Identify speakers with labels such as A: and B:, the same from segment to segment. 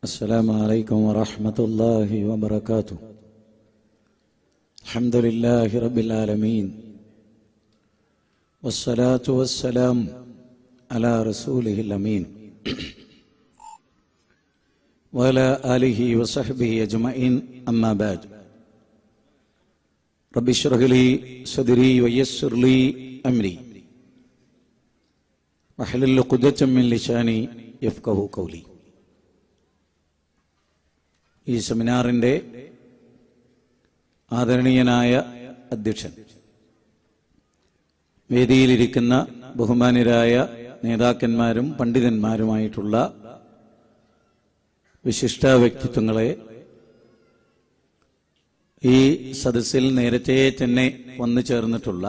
A: السلام عليكم ورحمة الله وبركاته الحمد لله رب العالمين والصلاة والسلام على رسوله الأمين وعلى آله وصحبه أجمعين أما بعد رب اشرح لي صدري ويسر لي أمري واحلل عقدة من لساني يفقه قولي ഈ സെമിനാറിന്റെ ആദരണീയനായ അധ്യക്ഷൻ വേദിയിലിരിക്കുന്ന ബഹുമാനരായ നേതാക്കന്മാരും പണ്ഡിതന്മാരുമായിട്ടുള്ള വിശിഷ്ട വ്യക്തിത്വങ്ങളെ ഈ സദസ്സിൽ നേരത്തെ തന്നെ വന്നു ചേർന്നിട്ടുള്ള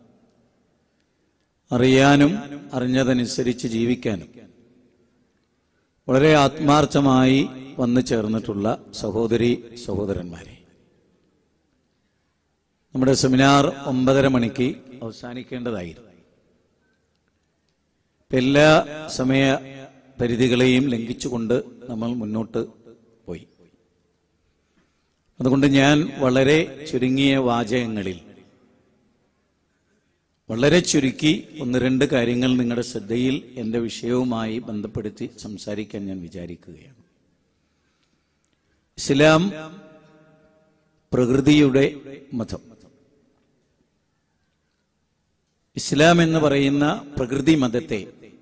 A: അറിയാനും അറിഞ്ഞതനുസരിച്ച് ജീവിക്കാനും വളരെ ആത്മാർത്ഥമായി വന്നു ചേർന്നിട്ടുള്ള സഹോദരി സഹോദരന്മാരെ നമ്മുടെ സെമിനാർ ഒമ്പതര മണിക്ക് അവസാനിക്കേണ്ടതായിരുന്നു ഇപ്പൊ എല്ലാ സമയ പരിധികളെയും ലംഘിച്ചുകൊണ്ട് നമ്മൾ മുന്നോട്ട് പോയി അതുകൊണ്ട് ഞാൻ വളരെ ചുരുങ്ങിയ വാചകങ്ങളിൽ വളരെ ചുരുക്കി ഒന്ന് രണ്ട് കാര്യങ്ങൾ നിങ്ങളുടെ ശ്രദ്ധയിൽ എൻ്റെ വിഷയവുമായി ബന്ധപ്പെടുത്തി സംസാരിക്കാൻ ഞാൻ വിചാരിക്കുകയാണ് ഇസ്ലാം പ്രകൃതിയുടെ മതം ഇസ്ലാം എന്ന് പറയുന്ന പ്രകൃതി മതത്തെ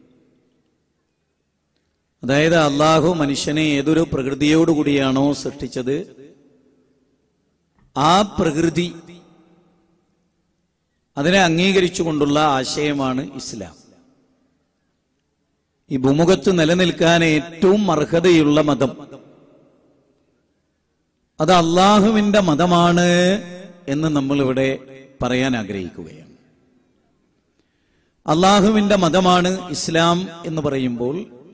A: അതായത് അള്ളാഹു മനുഷ്യനെ ഏതൊരു പ്രകൃതിയോടുകൂടിയാണോ സൃഷ്ടിച്ചത് ആ പ്രകൃതി അതിനെ അംഗീകരിച്ചുകൊണ്ടുള്ള ആശയമാണ് ഇസ്ലാം ഈ ഭൂമുഖത്ത് നിലനിൽക്കാൻ ഏറ്റവും അർഹതയുള്ള മതം അത് അള്ളാഹുവിന്റെ മതമാണ് എന്ന് നമ്മൾ ഇവിടെ പറയാൻ ആഗ്രഹിക്കുകയാണ് അള്ളാഹുവിന്റെ മതമാണ് ഇസ്ലാം എന്ന് പറയുമ്പോൾ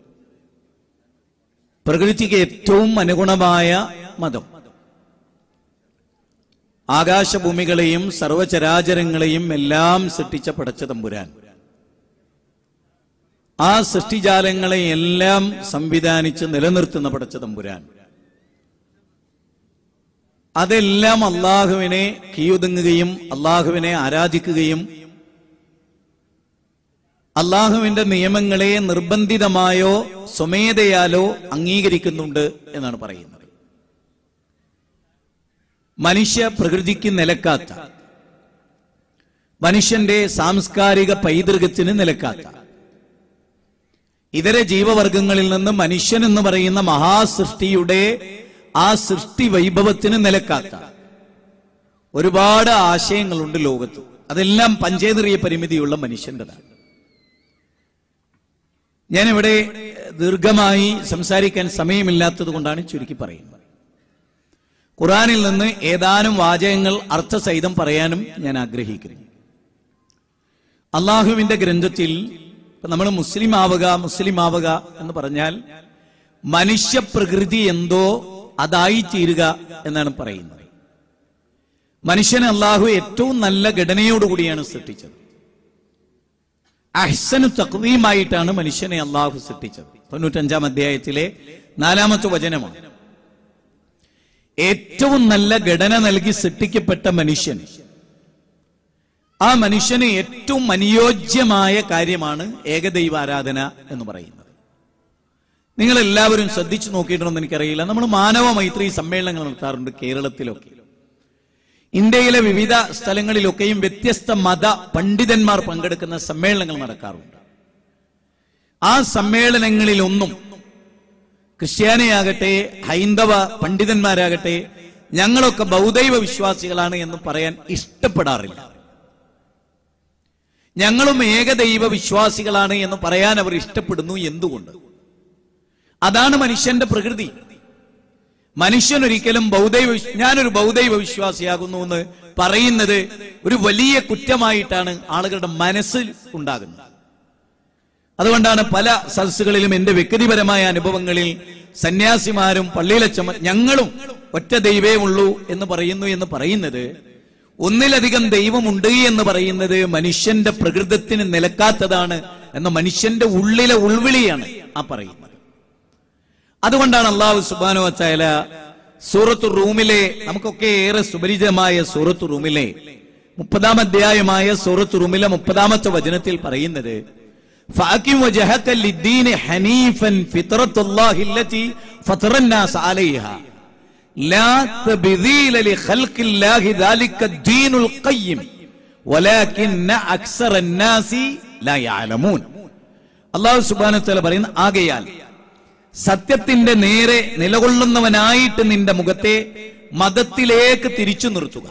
A: പ്രകൃതിക്ക് ഏറ്റവും അനുഗുണമായ മതം ആകാശഭൂമികളെയും സർവചരാചരങ്ങളെയും എല്ലാം സൃഷ്ടിച്ച പടച്ച തമ്പുരാൻ ആ സൃഷ്ടിജാലങ്ങളെ എല്ലാം സംവിധാനിച്ച് നിലനിർത്തുന്ന പടച്ച തമ്പുരാൻ അതെല്ലാം അള്ളാഹുവിനെ കീയൊതുങ്ങുകയും അള്ളാഹുവിനെ ആരാധിക്കുകയും അള്ളാഹുവിന്റെ നിയമങ്ങളെ നിർബന്ധിതമായോ സ്വമേധയാലോ അംഗീകരിക്കുന്നുണ്ട് എന്നാണ് പറയുന്നത് മനുഷ്യ പ്രകൃതിക്ക് നിലക്കാത്ത മനുഷ്യന്റെ സാംസ്കാരിക പൈതൃകത്തിന് നിലക്കാത്ത ഇതര ജീവവർഗങ്ങളിൽ നിന്ന് മനുഷ്യൻ എന്ന് പറയുന്ന മഹാസൃഷ്ടിയുടെ ആ സൃഷ്ടി വൈഭവത്തിന് നിലക്കാത്ത ഒരുപാട് ആശയങ്ങളുണ്ട് ലോകത്ത് അതെല്ലാം പഞ്ചേന്ദ്രിയ പരിമിതിയുള്ള മനുഷ്യൻ്റെതാണ് ഞാനിവിടെ ദീർഘമായി സംസാരിക്കാൻ സമയമില്ലാത്തത് കൊണ്ടാണ് ചുരുക്കി പറയുന്നത് ഖുറാനിൽ നിന്ന് ഏതാനും വാചകങ്ങൾ അർത്ഥസഹിതം പറയാനും ഞാൻ ആഗ്രഹിക്കുന്നു അള്ളാഹുവിന്റെ ഗ്രന്ഥത്തിൽ നമ്മൾ മുസ്ലിം ആവുക മുസ്ലിം ആവുക എന്ന് പറഞ്ഞാൽ മനുഷ്യ പ്രകൃതി എന്തോ അതായി തീരുക എന്നാണ് പറയുന്നത് മനുഷ്യനെ അള്ളാഹു ഏറ്റവും നല്ല ഘടനയോടുകൂടിയാണ് സൃഷ്ടിച്ചത് അഹ്സനു തക്വീമായിട്ടാണ് മനുഷ്യനെ അള്ളാഹു സൃഷ്ടിച്ചത് തൊണ്ണൂറ്റഞ്ചാം അധ്യായത്തിലെ നാലാമത്തെ വചനമാണ് ഏറ്റവും നല്ല ഘടന നൽകി സൃഷ്ടിക്കപ്പെട്ട മനുഷ്യൻ ആ മനുഷ്യന് ഏറ്റവും അനുയോജ്യമായ കാര്യമാണ് ഏകദൈവ ആരാധന എന്ന് പറയുന്നത് നിങ്ങൾ എല്ലാവരും ശ്രദ്ധിച്ചു നോക്കിയിട്ടുണ്ടെന്ന് എനിക്കറിയില്ല നമ്മൾ മാനവ മൈത്രി സമ്മേളനങ്ങൾ നടത്താറുണ്ട് കേരളത്തിലൊക്കെ ഇന്ത്യയിലെ വിവിധ സ്ഥലങ്ങളിലൊക്കെയും വ്യത്യസ്ത മത പണ്ഡിതന്മാർ പങ്കെടുക്കുന്ന സമ്മേളനങ്ങൾ നടക്കാറുണ്ട് ആ സമ്മേളനങ്ങളിലൊന്നും ക്രിസ്ത്യാനിയാകട്ടെ ഹൈന്ദവ പണ്ഡിതന്മാരാകട്ടെ ഞങ്ങളൊക്കെ ബൗദ്ധൈവ വിശ്വാസികളാണ് എന്ന് പറയാൻ ഇഷ്ടപ്പെടാറില്ല ഞങ്ങളും ഏകദൈവ വിശ്വാസികളാണ് എന്ന് പറയാൻ അവർ ഇഷ്ടപ്പെടുന്നു എന്തുകൊണ്ട് അതാണ് മനുഷ്യന്റെ പ്രകൃതി മനുഷ്യൻ ഒരിക്കലും ബൗദ്ധൈവ ഞാനൊരു ബൗദ്ധൈവ വിശ്വാസിയാകുന്നു എന്ന് പറയുന്നത് ഒരു വലിയ കുറ്റമായിട്ടാണ് ആളുകളുടെ മനസ്സിൽ ഉണ്ടാകുന്നത് അതുകൊണ്ടാണ് പല സദസ്സുകളിലും എന്റെ വ്യക്തിപരമായ അനുഭവങ്ങളിൽ സന്യാസിമാരും പള്ളിയിലച്ചമ്മ ഞങ്ങളും ഒറ്റ ദൈവേ ഉള്ളൂ എന്ന് പറയുന്നു എന്ന് പറയുന്നത് ഒന്നിലധികം ദൈവമുണ്ട് എന്ന് പറയുന്നത് മനുഷ്യന്റെ പ്രകൃതത്തിന് നിലക്കാത്തതാണ് എന്ന മനുഷ്യന്റെ ഉള്ളിലെ ഉൾവിളിയാണ് ആ പറയുന്നത് അതുകൊണ്ടാണ് അള്ളാഹു സുബാനു വച്ചായ സൂറത്ത് റൂമിലെ നമുക്കൊക്കെ ഏറെ സുപരിചിതമായ സൂറത്ത് റൂമിലെ മുപ്പതാം അധ്യായമായ സൂറത്ത് റൂമിലെ മുപ്പതാമത്തെ വചനത്തിൽ പറയുന്നത് ഫാക്കിം വജഹക ലിദ്ദീനി ഹനീഫൻ ഫിത്രത്തുല്ലാഹി അല്ലതി ഫതറന്നാസ അലൈഹ لا تبذيل لخلق الله ذلك الدين القيم ولكن أكثر الناس لا يعلمون അള്ളാഹു സുബാനത്തല പറയുന്ന ആകയാൽ സത്യത്തിന്റെ നേരെ നിലകൊള്ളുന്നവനായിട്ട് നിന്റെ മുഖത്തെ മതത്തിലേക്ക് തിരിച്ചു നിർത്തുക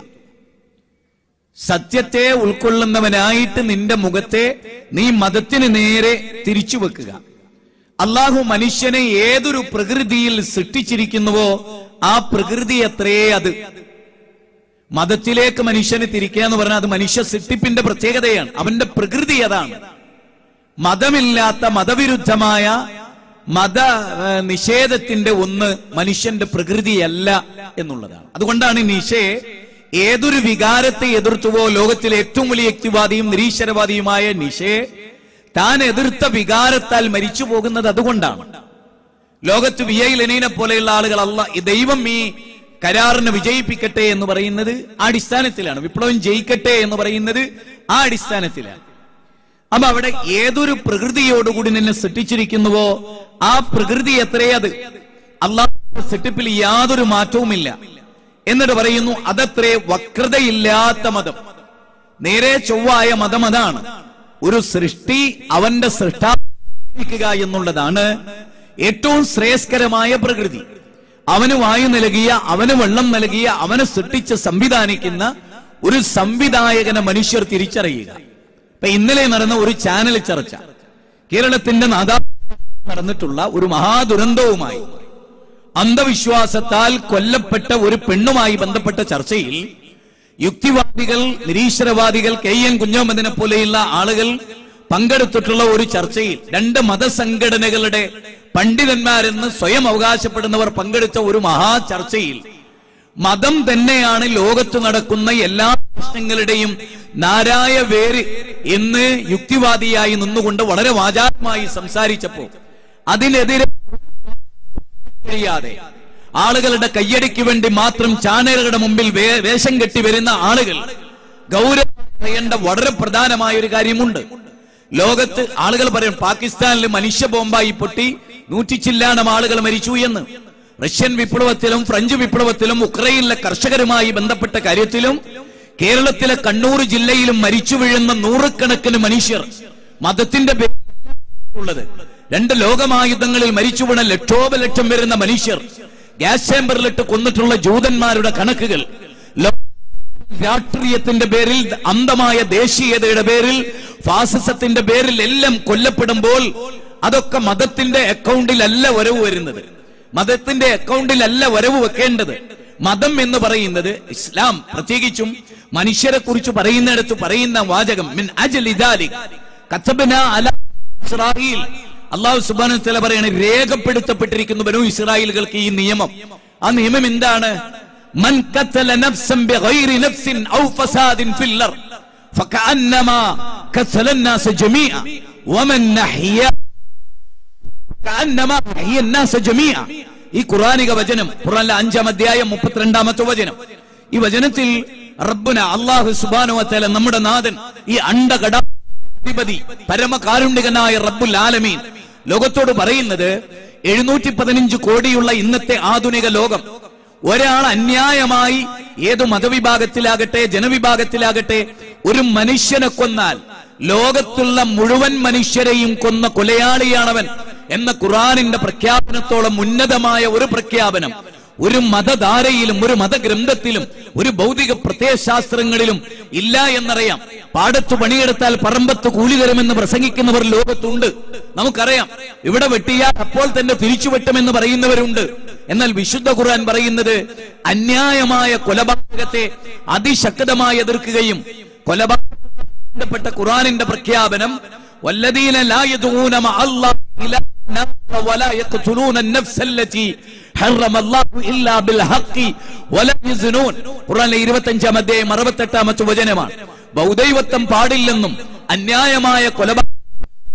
A: സത്യത്തെ ഉൾക്കൊള്ളുന്നവനായിട്ട് നിന്റെ മുഖത്തെ നീ മതത്തിന് നേരെ തിരിച്ചു വെക്കുക അള്ളാഹു മനുഷ്യനെ ഏതൊരു പ്രകൃതിയിൽ സൃഷ്ടിച്ചിരിക്കുന്നുവോ ആ പ്രകൃതി എത്രയേ അത് മതത്തിലേക്ക് മനുഷ്യനെ തിരിക്കുക എന്ന് പറഞ്ഞാൽ അത് മനുഷ്യ സൃഷ്ടിപ്പിന്റെ പ്രത്യേകതയാണ് അവന്റെ പ്രകൃതി അതാണ് മതമില്ലാത്ത മതവിരുദ്ധമായ മത ഏഹ്, നിഷേധത്തിന്റെ ഒന്ന് മനുഷ്യന്റെ പ്രകൃതിയല്ല എന്നുള്ളതാണ് അതുകൊണ്ടാണ് നിഷയെ ഏതൊരു വികാരത്തെ എതിർത്തുവോ ലോകത്തിലെ ഏറ്റവും വലിയ യുക്തിവാദിയും നിരീശ്വരവാദിയുമായ നിഷയെ താൻ എതിർത്ത വികാരത്താൽ മരിച്ചു പോകുന്നത് അതുകൊണ്ടാണ് ലോകത്ത് വി ഐ ലെനീനെ പോലെയുള്ള ആളുകൾ അല്ല ഈ ദൈവം ഈ കരാറിനെ വിജയിപ്പിക്കട്ടെ എന്ന് പറയുന്നത് ആ അടിസ്ഥാനത്തിലാണ് വിപ്ലവം ജയിക്കട്ടെ എന്ന് പറയുന്നത് ആ അടിസ്ഥാനത്തിലാണ് അപ്പൊ അവിടെ ഏതൊരു പ്രകൃതിയോടുകൂടി നിന്നെ സൃഷ്ടിച്ചിരിക്കുന്നുവോ ആ പ്രകൃതി എത്രയേ അത് അള്ളാഹുന്റെ സൃഷ്ടിപ്പിൽ യാതൊരു മാറ്റവുമില്ല എന്നിട്ട് പറയുന്നു അതത്രേ വക്രതയില്ലാത്ത മതം നേരെ ചൊവ്വായ മതം അതാണ് ഒരു സൃഷ്ടി അവന്റെ സൃഷ്ടാക്കുക എന്നുള്ളതാണ് ഏറ്റവും ശ്രേയസ്കരമായ പ്രകൃതി അവന് വായു നൽകിയ അവന് വെള്ളം നൽകിയ അവനെ സൃഷ്ടിച്ച് സംവിധാനിക്കുന്ന ഒരു സംവിധായകനെ മനുഷ്യർ തിരിച്ചറിയുക ഇപ്പൊ ഇന്നലെ നടന്ന ഒരു ചാനൽ ചർച്ച കേരളത്തിന്റെ നാദാ നടന്നിട്ടുള്ള ഒരു മഹാദുരന്തവുമായി അന്ധവിശ്വാസത്താൽ കൊല്ലപ്പെട്ട ഒരു പെണ്ണുമായി ബന്ധപ്പെട്ട ചർച്ചയിൽ യുക്തിവാദികൾ നിരീശ്വരവാദികൾ കെ എൻ കുഞ്ഞോമതിനെ പോലെയുള്ള ആളുകൾ പങ്കെടുത്തിട്ടുള്ള ഒരു ചർച്ചയിൽ രണ്ട് മതസംഘടനകളുടെ പണ്ഡിതന്മാരെന്ന് സ്വയം അവകാശപ്പെടുന്നവർ പങ്കെടുത്ത ഒരു മഹാ ചർച്ചയിൽ മതം തന്നെയാണ് ലോകത്ത് നടക്കുന്ന എല്ലാ പ്രശ്നങ്ങളുടെയും നാരായ വേര് എന്ന് യുക്തിവാദിയായി നിന്നുകൊണ്ട് വളരെ വാചാരമായി സംസാരിച്ചപ്പോ അതിനെതിരെ കഴിയാതെ ആളുകളുടെ കയ്യടിക്ക് വേണ്ടി മാത്രം ചാനലുകളുടെ മുമ്പിൽ വേ- വേഷം കെട്ടി വരുന്ന ആളുകൾ ഗൗരവം ചെയ്യേണ്ട വളരെ പ്രധാനമായ ഒരു കാര്യമുണ്ട് ലോകത്ത് ആളുകൾ പറയും പാകിസ്ഥാനിൽ മനുഷ്യ ബോംബായി പൊട്ടി നൂറ്റി ചില്ലാനം ആളുകൾ മരിച്ചു എന്ന് റഷ്യൻ വിപ്ലവത്തിലും ഫ്രഞ്ച് വിപ്ലവത്തിലും ഉക്രൈനിലെ കർഷകരുമായി ബന്ധപ്പെട്ട കാര്യത്തിലും കേരളത്തിലെ കണ്ണൂർ ജില്ലയിലും മരിച്ചു വീഴുന്ന നൂറുകണക്കിന് മനുഷ്യർ മതത്തിന്റെ പേരിൽ ഉള്ളത് രണ്ട് ലോകമായുധങ്ങളിൽ മരിച്ചു വീണ ലക്ഷോപലക്ഷം വരുന്ന മനുഷ്യർ ഗ്യാസ് ചേമ്പറിലിട്ട് കൊന്നിട്ടുള്ള ജൂതന്മാരുടെ കണക്കുകൾ ലോ- രാഷ്ട്രീയത്തിന്റെ പേരിൽ അന്ധമായ ദേശീയതയുടെ പേരിൽ ഫാസിസത്തിന്റെ പേരിൽ എല്ലാം കൊല്ലപ്പെടുമ്പോൾ അതൊക്കെ മതത്തിന്റെ അക്കൗണ്ടിലല്ല വരവ് വരുന്നത് മതത്തിന്റെ അക്കൗണ്ടിലല്ല വരവ് വെക്കേണ്ടത് മതം എന്ന് പറയുന്നത് ഇസ്ലാം പ്രത്യേകിച്ചും മനുഷ്യരെ കുറിച്ച് പറയുന്നിടത്ത് പറയുന്ന വാചകം മിൻ അജലി ദാലിക് കത്തബന അല ഇസ്രായേൽ അള്ളാഹു സുബാനു തല പറയാണ് രേഖപ്പെടുത്തപ്പെട്ടിരിക്കുന്നു ബനു ഇസ്രായേലുകൾക്ക് ഈ നിയമം ആ നിയമം എന്താണ് മൻ കത്തല നഫ്സൻ ബിഗൈരി നഫ്സിൻ ഔ ഫസാദിൻ ഫിൽ അർദ് ഫകഅന്നമാ കത്തല الناس ജമീഅ വമൻ നഹ്യ കഅന്നമാ അഹ്യ الناس ജമീഅ ഈ ഖുറാനിക വചനം ഖുറാനിലെ അഞ്ചാം അധ്യായം മുപ്പത്തിരണ്ടാമത്തെ വചനം ഈ വചനത്തിൽ റബ്ബുന അള്ളാഹു സുബാനു വതആല നമ്മുടെ നാഥൻ ഈ അണ്ടകട അധിപതി പരമകാരുണ്യകനായ റബ്ബുൽ ആലമീൻ ലോകത്തോട് പറയുന്നത് എഴുന്നൂറ്റി പതിനഞ്ച് കോടിയുള്ള ഇന്നത്തെ ആധുനിക ലോകം ഒരാൾ അന്യായമായി ഏത് മതവിഭാഗത്തിലാകട്ടെ ജനവിഭാഗത്തിലാകട്ടെ ഒരു മനുഷ്യനെ കൊന്നാൽ ലോകത്തുള്ള മുഴുവൻ മനുഷ്യരെയും കൊന്ന കൊലയാളിയാണവൻ എന്ന ഖുറാനിന്റെ പ്രഖ്യാപനത്തോളം ഉന്നതമായ ഒരു പ്രഖ്യാപനം ഒരു മതധാരയിലും ഒരു മതഗ്രന്ഥത്തിലും ഒരു ഭൗതിക പ്രത്യയശാസ്ത്രങ്ങളിലും ഇല്ല എന്നറിയാം പാടത്ത് പണിയെടുത്താൽ പറമ്പത്ത് കൂലി തരുമെന്ന് പ്രസംഗിക്കുന്നവർ ലോകത്തുണ്ട് നമുക്കറിയാം ഇവിടെ വെട്ടിയാൽ അപ്പോൾ തന്നെ തിരിച്ചു വെട്ടുമെന്ന് പറയുന്നവരുണ്ട് എന്നാൽ വിശുദ്ധ ഖുർആൻ പറയുന്നത് അന്യായമായ കൊലപാതകത്തെ അതിശക്തമായി എതിർക്കുകയും കൊലപാതകപ്പെട്ട ഖുർആനിന്റെ പ്രഖ്യാപനം والذين لا يدعون مع الله إلها آخر ولا يقتلون النفس التي حرم الله إلا بالحق ولا يزنون ഖുർആനിലെ ഇരുപത്തഞ്ചാം അധ്യായം അറുപത്തെട്ടാമത്തെ വചനമാണ് ബൗദ്ധൈവത്വം പാടില്ലെന്നും അന്യായമായ കൊലപാതകം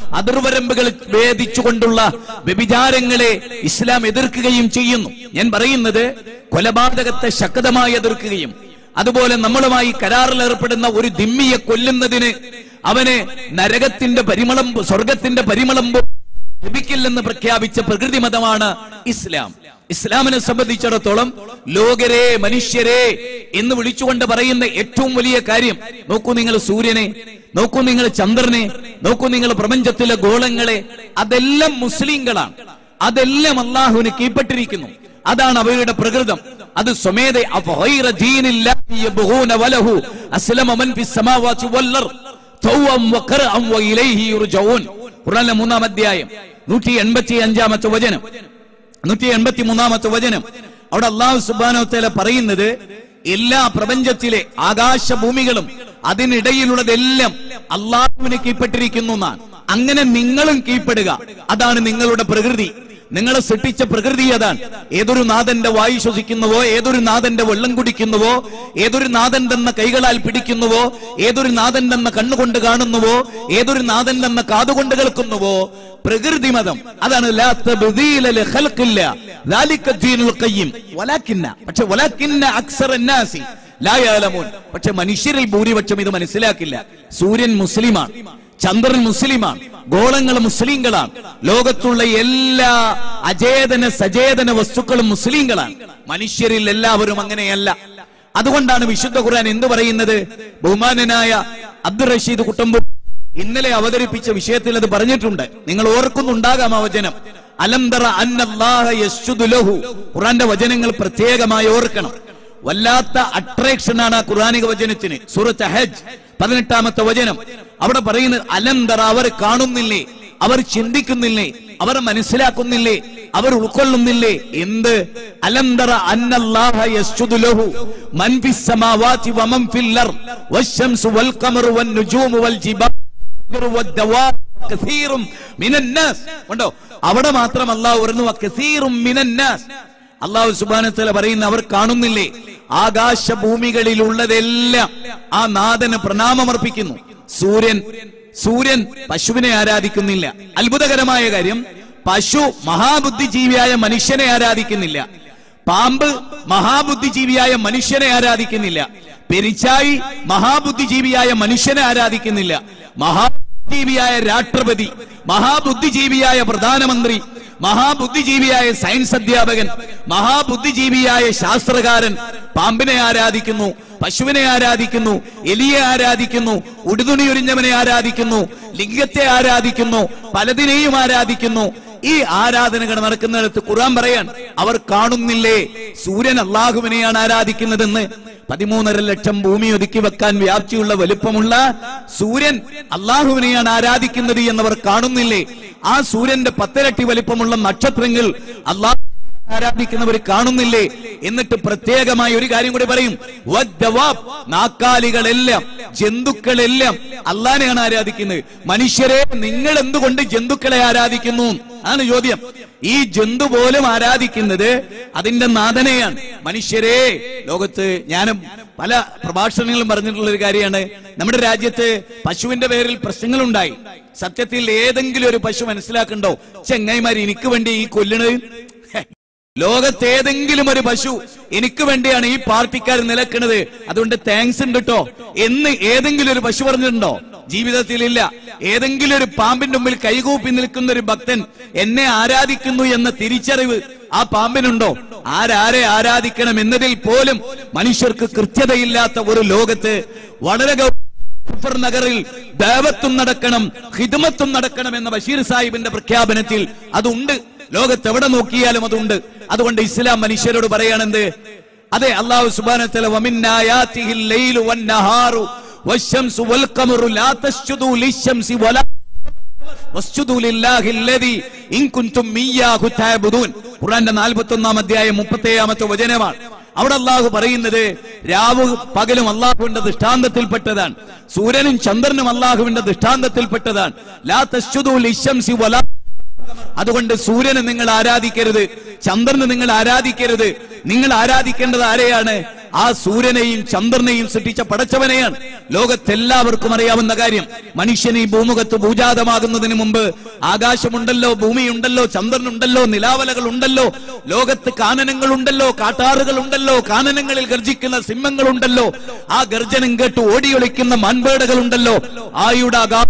A: അതിർവരമ്പുകൾ ഭേദിച്ചുകൊണ്ടുള്ള വ്യഭിചാരങ്ങളെ ഇസ്ലാം എതിർക്കുകയും ചെയ്യുന്നു ഞാൻ പറയുന്നത് കൊലപാതകത്തെ ശക്തമായി എതിർക്കുകയും അതുപോലെ നമ്മളുമായി കരാറിൽ ഏർപ്പെടുന്ന ഒരു ദിമ്മിയെ കൊല്ലുന്നതിന് അവന് നരകത്തിന്റെ പരിമളം സ്വർഗത്തിന്റെ പരിമളം ലഭിക്കില്ലെന്ന് പ്രഖ്യാപിച്ച പ്രകൃതി മതമാണ് ഇസ്ലാം ഇസ്ലാമിനെ സംബന്ധിച്ചിടത്തോളം ലോകരെ മനുഷ്യരെ എന്ന് വിളിച്ചുകൊണ്ട് പറയുന്ന ഏറ്റവും വലിയ കാര്യം നോക്കൂ നിങ്ങൾ സൂര്യനെ നോക്കൂ നിങ്ങൾ ചന്ദ്രനെ നോക്കൂ നിങ്ങൾ പ്രപഞ്ചത്തിലെ ഗോളങ്ങളെ അതെല്ലാം മുസ്ലിങ്ങളാണ് അതെല്ലാം അള്ളാഹുവിന് കീഴ്പ്പെട്ടിരിക്കുന്നു അതാണ് അവരുടെ പ്രകൃതം അത് സ്വമേധ അഫഗൈറ ദീനില്ലാഹി യബ്ഗൂന വലഹു അസ്ലമ മൻ ഫിസ് സമാവാതി വൽ അർദ് തൗവം വഖറഅം വഇലൈഹി യുർജഊൻ ഖുർആനിലെ മൂന്നാം അധ്യായം നൂറ്റി എൺപത്തി അഞ്ചാമത്തെ വചനം നൂറ്റി എൺപത്തി മൂന്നാമത്തെ വചനം അവിടെ അള്ളാഹു സുബാനോ തല പറയുന്നത് എല്ലാ പ്രപഞ്ചത്തിലെ ആകാശഭൂമികളും അതിനിടയിലുള്ളതെല്ലാം അള്ളാഹുവിന് കീഴ്പ്പെട്ടിരിക്കുന്നു എന്നാണ് അങ്ങനെ നിങ്ങളും കീഴ്പ്പെടുക അതാണ് നിങ്ങളുടെ പ്രകൃതി നിങ്ങളെ സൃഷ്ടിച്ച പ്രകൃതി അതാണ് ഏതൊരു നാഥന്റെ വായു ശ്വസിക്കുന്നുവോ ഏതൊരു നാഥന്റെ വെള്ളം കുടിക്കുന്നുവോ ഏതൊരു നാഥൻ തന്ന കൈകളാൽ പിടിക്കുന്നുവോ ഏതൊരു നാഥൻ തന്ന കണ്ണുകൊണ്ട് കാണുന്നുവോ ഏതൊരു നാഥൻ തന്ന കാതുകൊണ്ട് കേൾക്കുന്നുവോ പ്രകൃതി മതം അതാണ് ലാ തബ്ദീല ലിഖൽഖില്ല ذلك الدين القيم ولكن പക്ഷെ ولكن اكثر الناس لا يعلمون പക്ഷെ മനുഷ്യരിൽ ഭൂരിപക്ഷം ഇത് മനസ്സിലാക്കില്ല സൂര്യൻ മുസ്ലിമാണ് ചന്ദ്രൻ മുസ്ലിമാണ് ഗോളങ്ങൾ മുസ്ലിങ്ങളാണ് ലോകത്തുള്ള എല്ലാ അചേതന സചേതന വസ്തുക്കളും മുസ്ലിങ്ങളാണ് മനുഷ്യരിൽ എല്ലാവരും അങ്ങനെയല്ല അതുകൊണ്ടാണ് വിശുദ്ധ ഖുർആൻ എന്ത് പറയുന്നത് ബഹുമാനനായ അബ്ദുൾ റഷീദ് കുട്ടമ്പു ഇന്നലെ അവതരിപ്പിച്ച വിഷയത്തിൽ അത് പറഞ്ഞിട്ടുണ്ട് നിങ്ങൾ ഓർക്കുന്നുണ്ടാകാം ആ വചനം അലംതറ അന്നല്ലാഹ യസ്ജുദു ലഹു ഖുർആന്റെ വചനങ്ങൾ പ്രത്യേകമായി ഓർക്കണം വല്ലാത്ത അട്രാക്ഷൻ ആണ് ആ ഖുർആനിക വചനത്തിന് സൂറത്ത് ഹജ്ജ് പതിനെട്ടാമത്തെ വചനം അവിടെ പറയുന്നത് അലംതറ അവർ കാണുന്നില്ലേ അവർ ചിന്തിക്കുന്നില്ലേ അവർ മനസ്സിലാക്കുന്നില്ലേ അവർ ഉൾക്കൊള്ളുന്നില്ലേ എന്ത് അലംതറ അന്നല്ലാഹ യസ്ജുദു ലഹു മൻ ഫിസ് സമാവാതി വമൻ ഫിൽ അർദ് വശംസു വൽ ഖമറു വൻ നുജൂമു വൽ ജിബാൽ വദ്ദവാബ് കസീറും മിനന്നാസ് ഉണ്ടോ അവിടെ മാത്രം അല്ലാഹു പറഞ്ഞു കസീറും മിനന്നാസ് അള്ളാഹു സുബാനത്തല പറയുന്ന അവർ കാണുന്നില്ലേ ആകാശ ഭൂമികളിലുള്ളതെല്ലാം ആ നാഥന് പ്രണാമമർപ്പിക്കുന്നു സൂര്യൻ സൂര്യൻ പശുവിനെ ആരാധിക്കുന്നില്ല അത്ഭുതകരമായ കാര്യം പശു മഹാബുദ്ധിജീവിയായ മനുഷ്യനെ ആരാധിക്കുന്നില്ല പാമ്പ് മഹാബുദ്ധിജീവിയായ മനുഷ്യനെ ആരാധിക്കുന്നില്ല പെരിച്ചായി മഹാബുദ്ധിജീവിയായ മനുഷ്യനെ ആരാധിക്കുന്നില്ല മഹാബുദ്ധിജീവിയായ രാഷ്ട്രപതി മഹാബുദ്ധിജീവിയായ പ്രധാനമന്ത്രി മഹാബുദ്ധിജീവിയായ സയൻസ് അധ്യാപകൻ മഹാബുദ്ധിജീവിയായ ശാസ്ത്രകാരൻ പാമ്പിനെ ആരാധിക്കുന്നു പശുവിനെ ആരാധിക്കുന്നു എലിയെ ആരാധിക്കുന്നു ഉടുതുണി ഉരിഞ്ഞവനെ ആരാധിക്കുന്നു ലിംഗത്തെ ആരാധിക്കുന്നു പലതിനെയും ആരാധിക്കുന്നു ഈ ആരാധനകൾ നടക്കുന്നിടത്ത് ഖുർആൻ പറയാൻ അവർ കാണുന്നില്ലേ സൂര്യൻ അള്ളാഹുവിനെയാണ് ആരാധിക്കുന്നതെന്ന് പതിമൂന്നര ലക്ഷം ഭൂമി ഒതുക്കി വെക്കാൻ വ്യാപ്തിയുള്ള വലുപ്പമുള്ള സൂര്യൻ അള്ളാഹുവിനെയാണ് ആരാധിക്കുന്നത് എന്നവർ കാണുന്നില്ലേ ആ സൂര്യന്റെ പത്തിരട്ടി വലിപ്പമുള്ള നക്ഷത്രങ്ങൾ അള്ളാഹു ആരാധിക്കുന്നവർ കാണുന്നില്ലേ എന്നിട്ട് പ്രത്യേകമായി ഒരു കാര്യം കൂടി പറയും വദ്ദവാബ്, നാക്കാലികളെല്ലാം ജന്തുക്കളെല്ലാം അള്ളാനെയാണ് ആരാധിക്കുന്നത് മനുഷ്യരെ നിങ്ങൾ എന്തുകൊണ്ട് ജന്തുക്കളെ ആരാധിക്കുന്നു ആണ് ചോദ്യം ഈ ജന്തു പോലും ആരാധിക്കുന്നത് അതിന്റെ നാഥനെയാണ് മനുഷ്യരെ ലോകത്ത് ഞാനും പല പ്രഭാഷണങ്ങളും പറഞ്ഞിട്ടുള്ള ഒരു കാര്യമാണ് നമ്മുടെ രാജ്യത്ത് പശുവിന്റെ പേരിൽ പ്രശ്നങ്ങളുണ്ടായി സത്യത്തിൽ ഏതെങ്കിലും ഒരു പശു മനസ്സിലാക്കണ്ടോ ചെങ്ങൈമാർ എനിക്ക് വേണ്ടി ഈ കൊല്ലണത് ഹെ, ലോകത്ത് ഏതെങ്കിലും ഒരു പശു എനിക്ക് വേണ്ടിയാണ് ഈ പാർട്ടിക്കാർ നിലക്കുന്നത് അതുകൊണ്ട് താങ്ക്സ് ഉണ്ട് കേട്ടോ എന്ന് ഏതെങ്കിലും ഒരു പശു പറഞ്ഞിട്ടുണ്ടോ ജീവിതത്തിൽ ഇല്ല ഏതെങ്കിലും ഒരു പാമ്പിന്റെ മുമ്പിൽ കൈകൂപ്പി നിൽക്കുന്ന ഒരു ഭക്തൻ എന്നെ ആരാധിക്കുന്നു എന്ന തിരിച്ചറിവ് ആ പാമ്പിനുണ്ടോ ആരാരെ ആരാധിക്കണം എന്നതിൽ പോലും മനുഷ്യർക്ക് കൃത്യതയില്ലാത്ത ഒരു ലോകത്ത് വളരെ ഗൗ- കുഫർ നഗറിൽ ദേവത്വം നടക്കണം ഹിദ്മത്തും നടക്കണം എന്ന ബഷീർ സാഹിബിന്റെ പ്രഖ്യാപനത്തിൽ അതുണ്ട് ലോകത്ത് എവിടെ നോക്കിയാലും അതുണ്ട് അതുകൊണ്ട് ഇസ്ലാം മനുഷ്യരോട് പറയാണെന്ത് അതെ അള്ളാഹു സുബാനത്തല വമിന്നായാതിഹിൽ ലൈലു വന്നഹാറു വശംസു വൽഖമറു ലാ തസ്ജുദു ലിശംസി വലാ വസ്ജുദു ലില്ലാഹി അല്ലദി ഇൻ കുൻതും ഇയ്യാഹു തഅബുദൂൻ ഖുർആന്റെ 41 അധ്യായം 37ാമത്തെ വചനമാണ് അവിടെ അള്ളാഹു പറയുന്നത് രാവ് പകലും അള്ളാഹുവിന്റെ ദൃഷ്ടാന്തത്തിൽപ്പെട്ടതാണ് സൂര്യനും ചന്ദ്രനും അള്ളാഹുവിന്റെ ദൃഷ്ടാന്തത്തിൽപ്പെട്ടതാണ് ലാ തസ്ജുദു ലിശംസി വലാ അതുകൊണ്ട് സൂര്യനെ നിങ്ങൾ ആരാധിക്കരുത് ചന്ദ്രനെ നിങ്ങൾ ആരാധിക്കരുത് നിങ്ങൾ ആരാധിക്കേണ്ടത് ആരെയാണ് ആ സൂര്യനെയും ചന്ദ്രനെയും സൃഷ്ടിച്ച പടച്ചവനെയാണ് ലോകത്തെല്ലാവർക്കും അറിയാവുന്ന കാര്യം മനുഷ്യൻ ഈ ഭൂമുഖത്ത് ഭൂജാതമാകുന്നതിന് മുമ്പ് ആകാശമുണ്ടല്ലോ ഭൂമിയുണ്ടല്ലോ ചന്ദ്രനുണ്ടല്ലോ നിലാവലകൾ ഉണ്ടല്ലോ ലോകത്ത് കാനനങ്ങൾ ഉണ്ടല്ലോ കാട്ടാറുകൾ ഉണ്ടല്ലോ കാനനങ്ങളിൽ ഗർജിക്കുന്ന സിംഹങ്ങളുണ്ടല്ലോ ആ ഗർജനം കേട്ട് ഓടിയൊളിക്കുന്ന മൺപേടകൾ ഉണ്ടല്ലോ ആയുടെ അകാ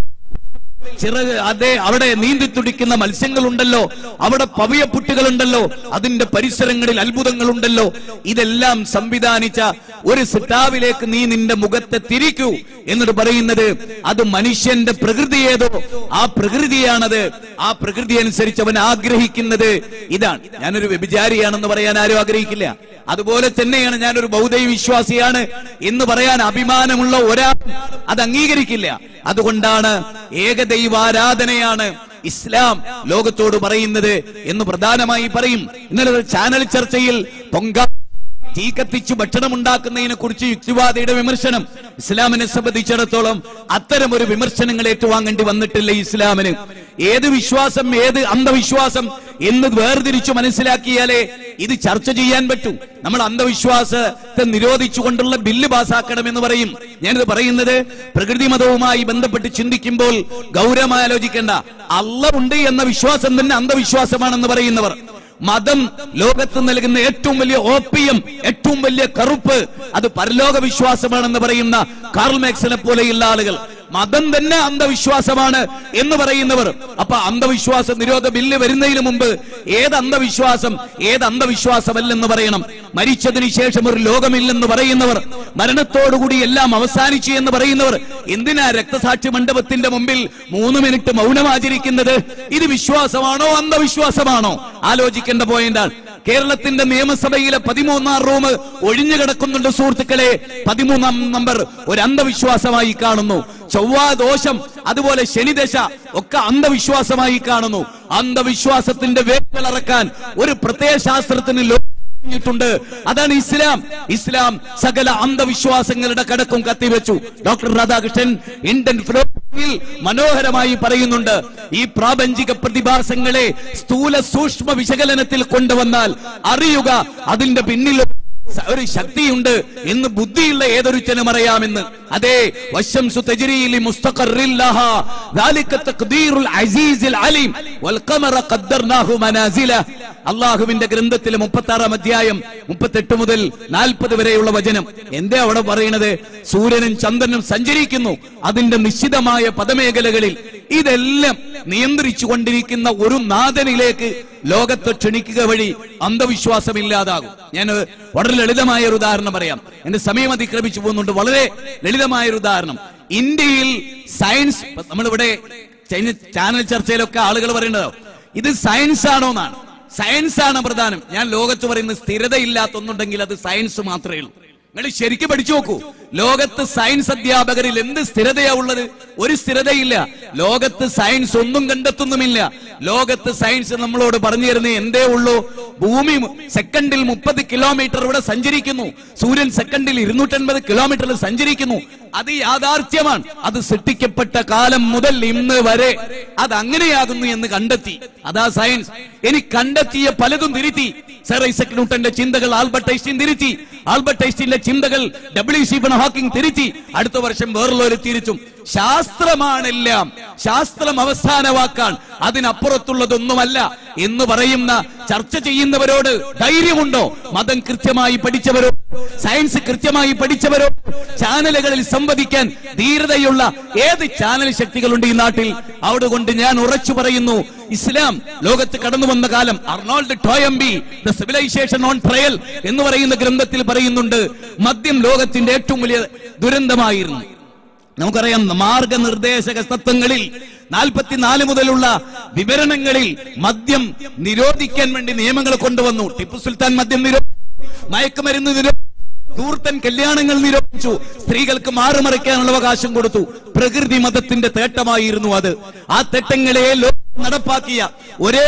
A: ചിറക് അതെ അവിടെ നീന്തി തുടിക്കുന്ന മത്സ്യങ്ങളുണ്ടല്ലോ അവിടെ പവിയപ്പുട്ടുകളുണ്ടല്ലോ അതിന്റെ പരിസരങ്ങളിൽ അത്ഭുതങ്ങളുണ്ടല്ലോ ഇതെല്ലാം സംവിധാനിച്ച ഒരു സിട്ടാവിലേക്ക് നീ നിന്റെ മുഖത്തെ തിരിക്കൂ എന്നിട്ട് പറയുന്നത് അത് മനുഷ്യന്റെ പ്രകൃതി ഏതോ ആ പ്രകൃതിയാണത് ആ പ്രകൃതി അനുസരിച്ച് അവൻ ആഗ്രഹിക്കുന്നത് ഇതാണ് ഞാനൊരു വ്യഭിചാരിയാണെന്ന് പറയാൻ ആരും ആഗ്രഹിക്കില്ല അതുപോലെ തന്നെയാണ് ഞാനൊരു ബൗദ്ധ വിശ്വാസിയാണ് എന്ന് പറയാൻ അഭിമാനമുള്ള ഒരാൾ അത് അംഗീകരിക്കില്ല അതുകൊണ്ടാണ് ഏകദൈവാരാധനയാണ് ഇസ്ലാം ലോകത്തോട് പറയുന്നത് എന്ന് പ്രധാനമായി പറയും ഇന്നലെ ഒരു ചാനൽ ചർച്ചയിൽ പൊങ്ക തീ കത്തിച്ച് ഭക്ഷണം ഉണ്ടാക്കുന്നതിനെ കുറിച്ച് യുക്തിവാദിയുടെ വിമർശനം ഇസ്ലാമിനെ സംബന്ധിച്ചിടത്തോളം അത്തരം ഒരു വിമർശനങ്ങൾ ഏറ്റുവാങ്ങേണ്ടി വന്നിട്ടില്ല ഇസ്ലാമിന് ഏത് വിശ്വാസം ഏത് അന്ധവിശ്വാസം എന്ന് വേർതിരിച്ചു മനസ്സിലാക്കിയാലേ ഇത് ചർച്ച ചെയ്യാൻ പറ്റൂ നമ്മൾ അന്ധവിശ്വാസത്തെ നിരോധിച്ചുകൊണ്ടുള്ള ബില്ല് പാസ്സാക്കണം എന്ന് പറയും ഞാനിത് പറയുന്നത് പ്രകൃതി മതവുമായി ബന്ധപ്പെട്ട് ചിന്തിക്കുമ്പോൾ ഗൗരവമായി ആലോചിക്കേണ്ട അല്ല ഉണ്ട് എന്ന വിശ്വാസം തന്നെ അന്ധവിശ്വാസമാണെന്ന് പറയുന്നവർ മതം ലോകത്ത് നൽകുന്ന ഏറ്റവും വലിയ ഓപ്പിയം ഏറ്റവും വലിയ കറുപ്പ് അത് പരലോക വിശ്വാസമാണെന്ന് പറയുന്ന കാർൽ മാക്സിനെ പോലെയുള്ള ആളുകൾ മതം തന്നെ അന്ധവിശ്വാസമാണ് എന്ന് പറയുന്നവർ അപ്പൊ അന്ധവിശ്വാസ നിരോധ ബില്ല് വരുന്നതിന് മുമ്പ് ഏത് അന്ധവിശ്വാസം ഏത് അന്ധവിശ്വാസമല്ലെന്ന് പറയണം മരിച്ചതിന് ശേഷം ഒരു ലോകമില്ലെന്ന് പറയുന്നവർ മരണത്തോടുകൂടി എല്ലാം അവസാനിച്ചു എന്ന് പറയുന്നവർ എന്തിനാ രക്തസാക്ഷി മണ്ഡപത്തിന്റെ മുമ്പിൽ മൂന്ന് മിനിറ്റ് മൗനം ആചരിക്കുന്നത് ഇത് വിശ്വാസമാണോ അന്ധവിശ്വാസമാണോ ആലോചിക്കേണ്ട പോയിന്റാണ് കേരളത്തിന്റെ നിയമസഭയിലെ പതിമൂന്നാം റൂം ഒഴിഞ്ഞു കിടക്കുന്നുണ്ട് സുഹൃത്തുക്കളെ പതിമൂന്നാം നമ്പർ ഒരു അന്ധവിശ്വാസമായി കാണുന്നു ചൊവ്വാദോഷം അതുപോലെ ശനിദശ ഒക്കെ അന്ധവിശ്വാസമായി കാണുന്നു അന്ധവിശ്വാസത്തിന്റെ വേപ്പിളറക്കാൻ ഒരു പ്രത്യയ ശാസ്ത്രത്തിന് ലോ ിട്ടുണ്ട് അതാണ് ഇസ്ലാം ഇസ്ലാം സകല അന്ധവിശ്വാസങ്ങളുടെ കടക്കും കത്തിവെച്ചു ഡോക്ടർ രാധാകൃഷ്ണൻ ഇന്ത്യൻ ഫിലോസഫിയിൽ മനോഹരമായി പറയുന്നുണ്ട് ഈ പ്രാപഞ്ചിക പ്രതിഭാസങ്ങളെ സ്ഥൂല സൂക്ഷ്മ വിശകലനത്തിൽ കൊണ്ടുവന്നാൽ അറിയുക അതിന്റെ പിന്നിൽ സ- ഒരു ശക്തിയുണ്ട് എന്ന് ബുദ്ധിയുള്ള ഏതൊരുത്തനും അറിയാമെന്ന് അതെ വശംസു തജ്രീലി മുസ്തഖറിൽ ലഹാ ذلك تقدير العزيز العليم والقمر قدرناه منازل അള്ളാഹുവിന്റെ ഗ്രന്ഥത്തിലെ മുപ്പത്തി ആറാം അധ്യായം മുപ്പത്തെട്ട് മുതൽ നാൽപ്പത് വരെയുള്ള വചനം എന്താ അവിടെ പറയുന്നത് സൂര്യനും ചന്ദ്രനും സഞ്ചരിക്കുന്നു അതിന്റെ നിശ്ചിതമായ പദമേഖലകളിൽ ഇതെല്ലാം നിയന്ത്രിച്ചു കൊണ്ടിരിക്കുന്ന ഒരു നാഥനിലേക്ക് ലോകത്തെ ക്ഷണിക്കുക വഴി അന്ധവിശ്വാസമില്ലാതാകും ഞാൻ വളരെ ലളിതമായ ഒരു ഉദാഹരണം പറയാം എന്റെ സമയം അതിക്രമിച്ചു പോകുന്നുണ്ട് വളരെ ലളിതമായ ഒരു ഉദാഹരണം ഇന്ത്യയിൽ സയൻസ് നമ്മളിവിടെ ചൈന ചാനൽ ചർച്ചയിലൊക്കെ ആളുകൾ പറയുന്നത് ഇത് സയൻസ് ആണോ എന്നാണ് സയൻസ് ആണ് പ്രധാനം ഞാൻ ലോകത്ത് പറയുന്ന സ്ഥിരതയില്ലാത്തൊന്നുണ്ടെങ്കിൽ അത് സയൻസ് മാത്രമേ ഉള്ളൂ നിങ്ങൾ ശരിക്കും പഠിച്ചു നോക്കൂ ലോകത്ത് സയൻസ് അധ്യാപകരിൽ എന്ത് സ്ഥിരതയാ ഉള്ളത് ഒരു സ്ഥിരതയില്ല ലോകത്ത് സയൻസ് ഒന്നും കണ്ടെത്തുന്നുമില്ല ലോകത്ത് സയൻസ് നമ്മളോട് പറഞ്ഞു തരുന്നത് എന്തേ ഉള്ളൂ ഭൂമി സെക്കൻഡിൽ മുപ്പത് കിലോമീറ്റർ ഇവിടെ സഞ്ചരിക്കുന്നു സൂര്യൻ സെക്കൻഡിൽ ഇരുന്നൂറ്റൻപത് കിലോമീറ്ററിൽ സഞ്ചരിക്കുന്നു അത് യാഥാർത്ഥ്യമാണ് അത് സൃഷ്ടിക്കപ്പെട്ട കാലം മുതൽ ഇന്ന് വരെ അത് അങ്ങനെയാകുന്നു എന്ന് കണ്ടെത്തി അതാ സയൻസ് ഇനി കണ്ടെത്തിയ പലതും തിരുത്തി സർ ഐസക് ന്യൂട്ടന്റെ ചിന്തകൾ ആൽബർട്ട് ഐൻസ്റ്റീൻ തിരുത്തി ആൽബർട്ട് ഐൻസ്റ്റീന്റെ ചിന്തകൾ ഡബ്ല്യു സ്റ്റീഫൻ ഹോക്കിംഗ് തിരുത്തി അടുത്ത വർഷം വേറുള്ളവർ തിരിച്ചും ശാസ്ത്രമാണെല്ലാം ശാസ്ത്രം അവസാന വാക്കാണ് അതിനപ്പുറത്തുള്ളതൊന്നുമല്ല എന്ന് പറയുന്ന ചർച്ച ചെയ്യുന്നവരോട് ധൈര്യമുണ്ടോ മതം കൃത്യമായി പഠിച്ചവരോ സയൻസ് കൃത്യമായി പഠിച്ചവരോ ചാനലുകളിൽ സംവദിക്കാൻ ധീരതയുള്ള ഏത് ചാനൽ ശക്തികളുണ്ട് ഈ നാട്ടിൽ അവിടെ കൊണ്ട് ഞാൻ ഉറച്ചു പറയുന്നു ഇസ്ലാം ലോകത്ത് കടന്നു വന്ന കാലം Arnold Toynbee the civilisation on trial എന്ന് പറയുന്ന ഗ്രന്ഥത്തിൽ പറയുന്നുണ്ട് മദ്യം ലോകത്തിന്റെ ഏറ്റവും വലിയ ദുരന്തമായിരുന്നു നമുക്കറിയാം മാർഗനിർദ്ദേശക തത്വങ്ങളിൽ നാൽപ്പത്തിനാല് മുതലുള്ള വിവരണങ്ങളിൽ മദ്യം നിരോധിക്കാൻ വേണ്ടി നിയമങ്ങൾ കൊണ്ടുവന്നു ടിപ്പു സുൽത്താൻ മദ്യം നിരോധിച്ചു മയക്കുമരുന്ന് നിരോധിച്ചു ധൂർത്തൻ കല്യാണങ്ങൾ നിരോധിച്ചു സ്ത്രീകൾക്ക് മാറുമറിക്കാനുള്ള അവകാശം കൊടുത്തു പ്രകൃതി മതത്തിന്റെ തേട്ടമായിരുന്നു അത് ആ തേട്ടങ്ങളെ ലോകം നടപ്പാക്കിയ ഒരേ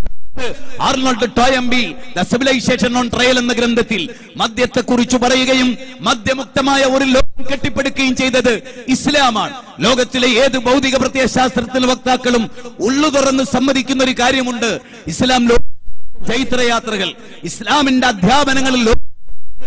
A: Arnold Toynbee the civilisation on trial എന്ന ഗ്രന്ഥത്തിൽ മദ്യത്തെ കുറിച്ച് പറയുകയും മദ്യമുക്തമായ ഒരു ലോകം കെട്ടിപ്പടുക്കുകയും ചെയ്തത് ഇസ്ലാമാണ് ലോകത്തിലെ ഏത് ഭൗതിക പ്രത്യയശാസ്ത്രത്തിലെ വക്താക്കളും ഉള്ളു തുറന്ന് സമ്മതിക്കുന്ന ഒരു കാര്യമുണ്ട് ഇസ്ലാം ലോ ചൈത്രയാത്രകൾ ഇസ്ലാമിന്റെ അധ്യാപനങ്ങളിൽ ലോ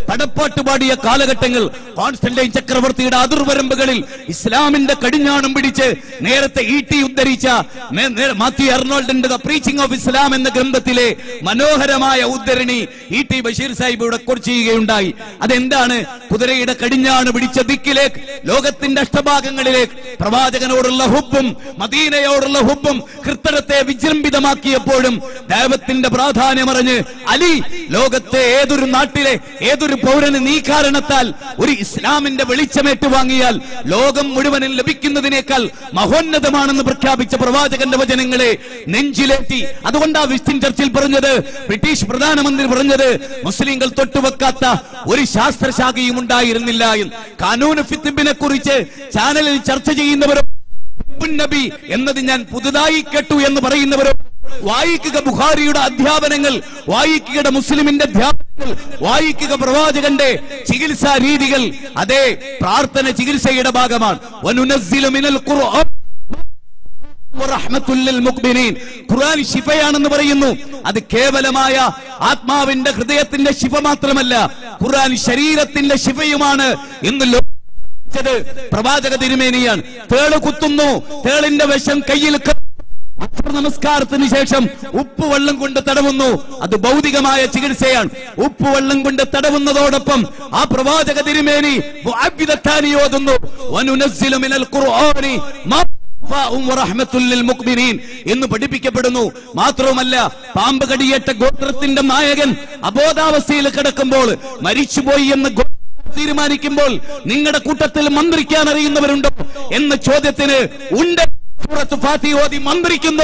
A: പടപ്പാട്ട് പാടിയ കാലഘട്ടങ്ങൾ കോൺസ്റ്റന്റൈൻ ചക്രവർത്തിയുടെ അതിർവരമ്പുകളിൽ ഇസ്ലാമിന്റെ കടിഞ്ഞാണം പിടിച്ച് നേരത്തെ ഇ ടി ഉദ്ധരിച്ച നേ- നേ- മാത്യു അർണോൾഡിന്റെ ദ പ്രീച്ചിങ് ഓഫ് ഇസ്ലാം എന്ന ഗ്രന്ഥത്തിലെ മനോഹരമായ ഉദ്ധരണി ഇ ടി ബഷീർ സാഹിബ് ഇവിടെ കുറിച്ച് ചെയ്യുകയുണ്ടായി അതെന്താണ് കുതിരയുടെ കടിഞ്ഞാണ് പിടിച്ച ദിക്കിലേക്ക് ലോകത്തിന്റെ അഷ്ടഭാഗങ്ങളിലേക്ക് പ്രവാചകനോടുള്ള ഹുബും മദീനയോടുള്ള ഹുബും കൃത്തരത്തെ വിജൃംഭിതമാക്കിയപ്പോഴും ദൈവത്തിന്റെ പ്രാധാന്യം അറിഞ്ഞ് അലി ലോകത്തെ ഏതൊരു നാട്ടിലെ ഏതൊരു പൗരന് നീ കാരണത്താൽ ഒരു ഇസ്ലാമിന്റെ വെളിച്ചമേറ്റ് വാങ്ങിയാൽ ലോകം മുഴുവനും ലഭിക്കുന്നതിനേക്കാൾ മഹോന്നതമാണെന്ന് പ്രഖ്യാപിച്ച പ്രവാചകന്റെ വചനങ്ങളെ നെഞ്ചിലേറ്റി അതുകൊണ്ടാ വിസ്റ്റിൻ ചർച്ചിൽ പറഞ്ഞത് ബ്രിട്ടീഷ് പ്രധാനമന്ത്രി പറഞ്ഞത് മുസ്ലിങ്ങൾ തൊട്ടുവെക്കാത്ത ഒരു ശാസ്ത്രശാഖയും ഉണ്ടായിരുന്നില്ല എന്ന് കാനൂൻ ഫിത്തിബിനെ കുറിച്ച് ചാനലിൽ ചർച്ച ചെയ്യുന്നവരും നബി എന്നത് ഞാൻ പുതുതായി കേട്ടു എന്ന് പറയുന്നവരോ വായിക്കുക ബുഖാരിയുടെ അധ്യാപനങ്ങൾ വായിക്കുക മുസ്ലിമിന്റെ അധ്യാപനങ്ങൾ വായിക്കുക പ്രവാചകന്റെ ചികിത്സാ രീതികൾ അതേ പ്രാർത്ഥന ചികിത്സയുടെ ഭാഗമാണ് വനുനസ്സിലു മിനൽ ഖുർആൻ വറഹ്മത്തുല്ലിൽ മുഖ്മിനീൻ. ഖുർആൻ ശിഫയാണെന്ന് പറയുന്നു അത് കേവലമായ ആത്മാവിന്റെ ഹൃദയത്തിന്റെ ശിഫ മാത്രമല്ല ഖുർആൻ ശരീരത്തിന്റെ ശിഫയുമാണ് ഇന്ന് ലോകിച്ചത് പ്രവാചക തിരുമേനിയാണ് തേള് കുത്തുന്നു തേളിന്റെ വശം കയ്യിൽ ക- അസ്ര നമസ്കാരത്തിന് ശേഷം ഉപ്പ് വെള്ളം കൊണ്ട് തടവുന്നു അത് ഭൗതികമായ ചികിത്സയാണ് ഉപ്പ് വെള്ളം കൊണ്ട് തടവുന്നതോടൊപ്പം ആ പ്രവാചക തിരുമേനി മുഅബ്ബിദത്താനി ഓതുന്നു വനുനസ്സിലു മിനൽ ഖുർആനി മാ ശിഫാഉം വറഹ്മത്തുൽ ലിൽ മുഖ്മിനീൻ എന്ന് പഠിപ്പിക്കപ്പെടുന്നു മാത്രവുമല്ല പാമ്പ് കടിയേറ്റ ഗോത്രത്തിന്റെ നായകൻ അബോധാവസ്ഥയിൽ കിടക്കുമ്പോൾ മരിച്ചുപോയി എന്ന് ഗോ- തീരുമാനിക്കുമ്പോൾ നിങ്ങളുടെ കൂട്ടത്തിൽ മന്ത്രിക്കാൻ അറിയുന്നവരുണ്ടോ എന്ന ചോദ്യത്തിന് ഉണ്ട് സൂറത്ത് ഫാത്തി ഓതി മന്ത്രിക്കുന്നു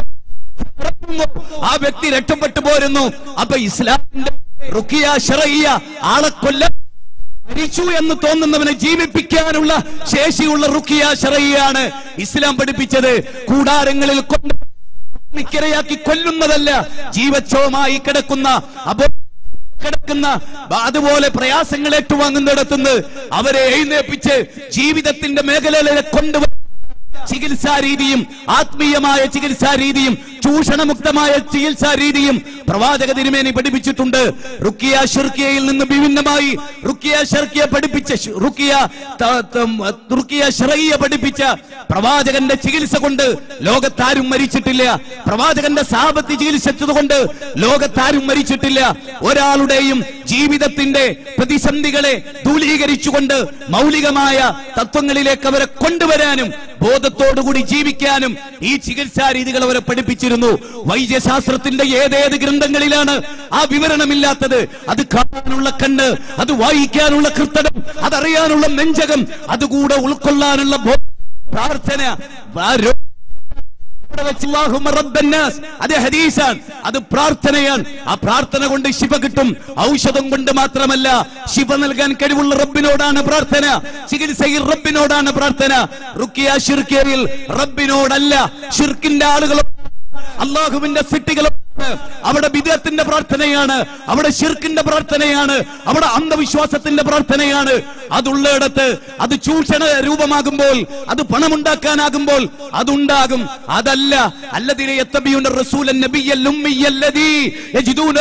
A: ആ വ്യക്തി രക്ഷപ്പെട്ടു പോരുന്നു അപ്പൊ ഇസ്ലാമിന്റെ റുക്കിയ ഷറയ്യ ആളെ കൊല്ല മരിച്ചു എന്ന് തോന്നുന്നവനെ ജീവിപ്പിക്കാനുള്ള ശേഷിയുള്ള റുക്കിയ ഷറയ്യാണ് ഇസ്ലാം പഠിപ്പിച്ചത് കൂടാരങ്ങളിൽ കൊണ്ട് മിക്കരയാക്കി കൊല്ലുന്നതല്ല ജീവച്ഛവമായി കിടക്കുന്ന അബോ കിടക്കുന്ന അതുപോലെ പ്രയാസങ്ങൾ ഏറ്റുവാങ്ങുന്നിടത്തുനിന്ന് അവരെ എഴുന്നേൽപ്പിച്ച് ജീവിതത്തിന്റെ മേഖലയിലെ കൊണ്ടുവ ചികിത്സാ രീതിയും ആത്മീയമായ ചികിത്സാ രീതിയും ചൂഷണമുക്തമായ ചികിത്സാ രീതിയും പ്രവാചക തിരുമേനി പഠിപ്പിച്ചിട്ടുണ്ട് റുക്കിയ ഷിർക്കിയയിൽ നിന്ന് വിഭിന്നമായി റുക്കിയ ഷിർക്കിയ പഠിപ്പിച്ച ഷ്- റുക്കിയ ത- ത- റുക്കിയ ഷിറയ്യ പഠിപ്പിച്ച പ്രവാചകന്റെ ചികിത്സ കൊണ്ട് ലോകത്താരും മരിച്ചിട്ടില്ല പ്രവാചകന്റെ സാപത്തി ചികിത്സിച്ചത് കൊണ്ട് ലോകത്താരും മരിച്ചിട്ടില്ല ഒരാളുടെയും ജീവിതത്തിന്റെ പ്രതിസന്ധികളെ ദൂലീകരിച്ചുകൊണ്ട് മൗലികമായ തത്വങ്ങളിലേക്ക് അവരെ കൊണ്ടുവരാനും ബോധത്തോടുകൂടി ജീവിക്കാനും ഈ ചികിത്സാ രീതികൾ അവരെ പഠിപ്പിച്ചിരുന്നു വൈദ്യശാസ്ത്രത്തിന്റെ ഏതേത് ഗ്രന്ഥങ്ങളിലാണ് ആ വിവരണമില്ലാത്തത് അത് കാണാനുള്ള കണ്ണ് അത് വായിക്കാനുള്ള കൃത്തനം അതറിയാനുള്ള നെഞ്ചകം അതുകൂടെ ഉൾക്കൊള്ളാനുള്ള ബോ- പ്രാർത്ഥന ആ രോ- അവിടെ വെച്ച് അല്ലാഹുമ്മ റബ്ബന്നാസ്. അത് ഹദീസാണ് അത് പ്രാർത്ഥനയാണ് ആ പ്രാർത്ഥന കൊണ്ട് ശിവ കിട്ടും ഔഷധം കൊണ്ട് മാത്രമല്ല ശിവ നൽകാൻ കഴിവുള്ള റബ്ബിനോടാണ് പ്രാർത്ഥന ചികിത്സയിൽ റബ്ബിനോടാണ് പ്രാർത്ഥന റുക്കിയ ഷിർക്കിയയിൽ റബ്ബിനോടല്ല ഷിർക്കിന്റെ ആളുകളും അള്ളാഹുവിന്റെ സിട്ടികളും അവിടെ വിദേഹത്തിന്റെ പ്രാർത്ഥനയാണ് അവിടെ ഷിർക്കിന്റെ പ്രാർത്ഥനയാണ് അവിടെ അന്ധവിശ്വാസത്തിന്റെ പ്രാർത്ഥനയാണ് അതുള്ളിടത്ത് അത് ചൂഷണ രൂപമാകുമ്പോൾ അത് പണമുണ്ടാക്കാനാകുമ്പോൾ അതുണ്ടാകും അതല്ല അല്ലതിനെ എത്തബിയുണ്ട് റസൂലൻ നബിയൽ ഉമ്മിയല്ലദീ യജിദൂന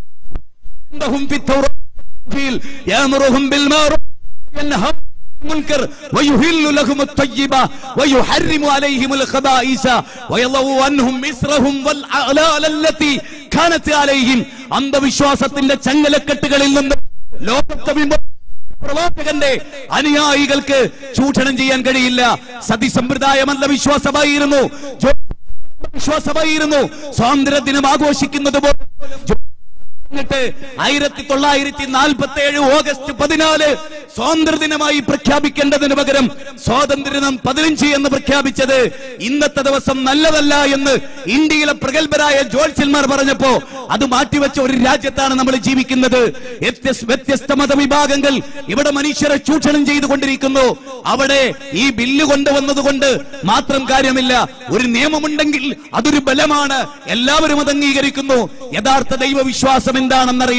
A: عندهم في التوراة والإنجيل يأمرهم بالمعروف وينهى عن المنكر ويهل لهم الطيبة ويحرم عليهم الخبائث ويضع عنهم إسرهم والأغلال التي كانت عليهم അന്ധവിശ്വാസത്തിന്റെ ചങ്ങലക്കെട്ടുകളിൽ നിന്ന് ലോകത്തെ വിമോ പ്രവാചകന്റെ അനുയായികൾക്ക് ചൂഷണം ചെയ്യാൻ കഴിയില്ല സതിസമ്പ്രദായമല്ല വിശ്വാസമായിരുന്നു ജോ- വിശ്വാസമായിരുന്നു സ്വാതന്ത്ര്യ ദിനം ആഘോഷിക്കുന്നത് പോലെ ജോ- എന്നിട്ട് ആയിരത്തി തൊള്ളായിരത്തി നാൽപ്പത്തി ഏഴ് ഓഗസ്റ്റ് പതിനാല് സ്വാതന്ത്ര്യദിനമായി പ്രഖ്യാപിക്കേണ്ടതിന് പകരം സ്വാതന്ത്ര്യദിനം പതിനഞ്ച് എന്ന് പ്രഖ്യാപിച്ചത് ഇന്നത്തെ ദിവസം നല്ലതല്ല എന്ന് ഇന്ത്യയിലെ പ്രഗത്ഭരായ ജ്യോത്സ്യന്മാർ പറഞ്ഞപ്പോ അത് മാറ്റിവെച്ച ഒരു രാജ്യത്താണ് നമ്മൾ ജീവിക്കുന്നത് വ്യത്യസ്- വ്യത്യസ്ത മതവിഭാഗങ്ങൾ ഇവിടെ മനുഷ്യരെ ചൂഷണം ചെയ്തുകൊണ്ടിരിക്കുന്നു അവിടെ ഈ ബില്ല് കൊണ്ടുവന്നത് കൊണ്ട് മാത്രം കാര്യമില്ല ഒരു നിയമമുണ്ടെങ്കിൽ അതൊരു ബലമാണ് എല്ലാവരും അത് അംഗീകരിക്കുന്നു യഥാർത്ഥ ദൈവവിശ്വാസം എന്താണെന്നറിയണം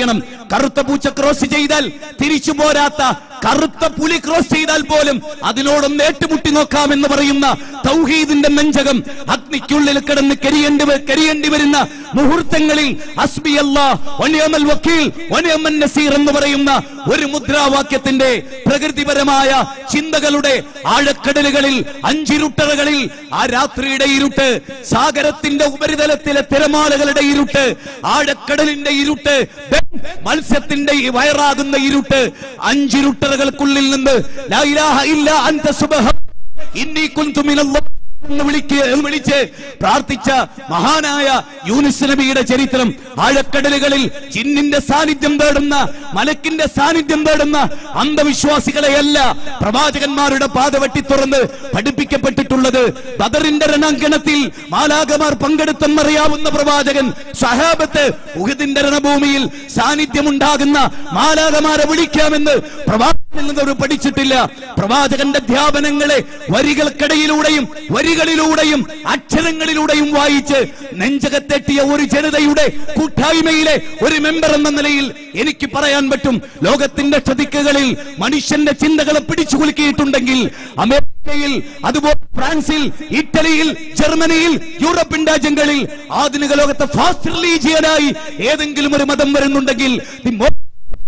A: കറുത്ത പൂച്ച ക്രോസ് ചെയ്താൽ തിരിച്ചു പോരാത്ത കറുത്ത പുലി ക്രോസ് ചെയ്താൽ പോലും അതിനോടൊന്ന് ഏറ്റുമുട്ടി നോക്കാമെന്ന് പറയുന്ന തൗഹീദിന്റെ നെഞ്ചകം അഗ്നിക്കുള്ളിൽ കിടന്ന് കരിയേണ്ടി വ- കരിയേണ്ടി വരുന്ന മുഹൂർത്തങ്ങളിൽ ഹസ്ബി അല്ലാഹ് വക്കീൽ വനിയമൻ നസീർ എന്ന് പറയുന്ന ഒരു മുദ്രാവാക്യത്തിന്റെ പ്രകൃതിപരമായ ചിന്തകളുടെ ആഴക്കടലുകളിൽ അഞ്ചിരുട്ടറകളിൽ ആ രാത്രിയുടെ ഇരുട്ട് സാഗരത്തിന്റെ ഉപരിതലത്തിലെ തിരമാലകളുടെ ഇരുട്ട് ആഴക്കടലിന്റെ ഇരുട്ട് മത്സ്യത്തിന്റെ ഈ വയറാകുന്ന ഇരുട്ട് അഞ്ചിരുട്ടറകൾക്കുള്ളിൽ നിന്ന് ലാ ഇലാഹ ഇല്ലാ അൻത സുബ്ഹാ ഇന്നി കുന്തു മിനല്ലാഹ് എന്ന് വിളിക്ക് എന്ന് വിളിച്ച് പ്രാർത്ഥിച്ച മഹാനായ യൂനിസ് നബിയുടെ ചരിത്രം ആഴക്കടലുകളിൽ ജിന്നിന്റെ സാന്നിധ്യം തേടുന്ന മലക്കിന്റെ സാന്നിധ്യം തേടുന്ന അന്ധവിശ്വാസികളെയല്ല പ്രവാചകന്മാരുടെ പാത വെട്ടി തുറന്ന് പഠിപ്പിക്കപ്പെട്ടിട്ടുള്ളത് ബദറിന്റെ രണാങ്കണത്തിൽ മാലാകമാർ പങ്കെടുത്തെന്നറിയാവുന്ന പ്രവാചകൻ സഹാബത്ത് ഉഹദിന്റെ രണഭൂമിയിൽ സാന്നിധ്യമുണ്ടാകുന്ന മാലാകമാരെ വിളിക്കാമെന്ന് പ്രവാചകനിൽ നിന്ന് അവർ പഠിച്ചിട്ടില്ല പ്രവാചകന്റെ അധ്യാപനങ്ങളെ വരികൾക്കിടയിലൂടെയും വരികളിലൂടെയും അക്ഷരങ്ങളിലൂടെയും വായിച്ച് നെഞ്ചകത്തെട്ടിയ ഒരു ജനതയുടെ കൂട്ടായ്മയിലെ ഒരു മെമ്പർ എന്ന നിലയിൽ എനിക്ക് പറയാൻ പറ്റും ലോകത്തിന്റെ ചതിക്കുകളിൽ മനുഷ്യന്റെ ചിന്തകളെ പിടിച്ചു കുലുക്കിയിട്ടുണ്ടെങ്കിൽ അമേരിക്കയിൽ അതുപോലെ ഫ്രാൻസിൽ ഇറ്റലിയിൽ ജർമ്മനിയിൽ യൂറോപ്യൻ രാജ്യങ്ങളിൽ ആധുനിക ലോകത്തെ ഫാസ്റ്റ് റിലീജിയനായി ഏതെങ്കിലും ഒരു മതം വരുന്നുണ്ടെങ്കിൽ the most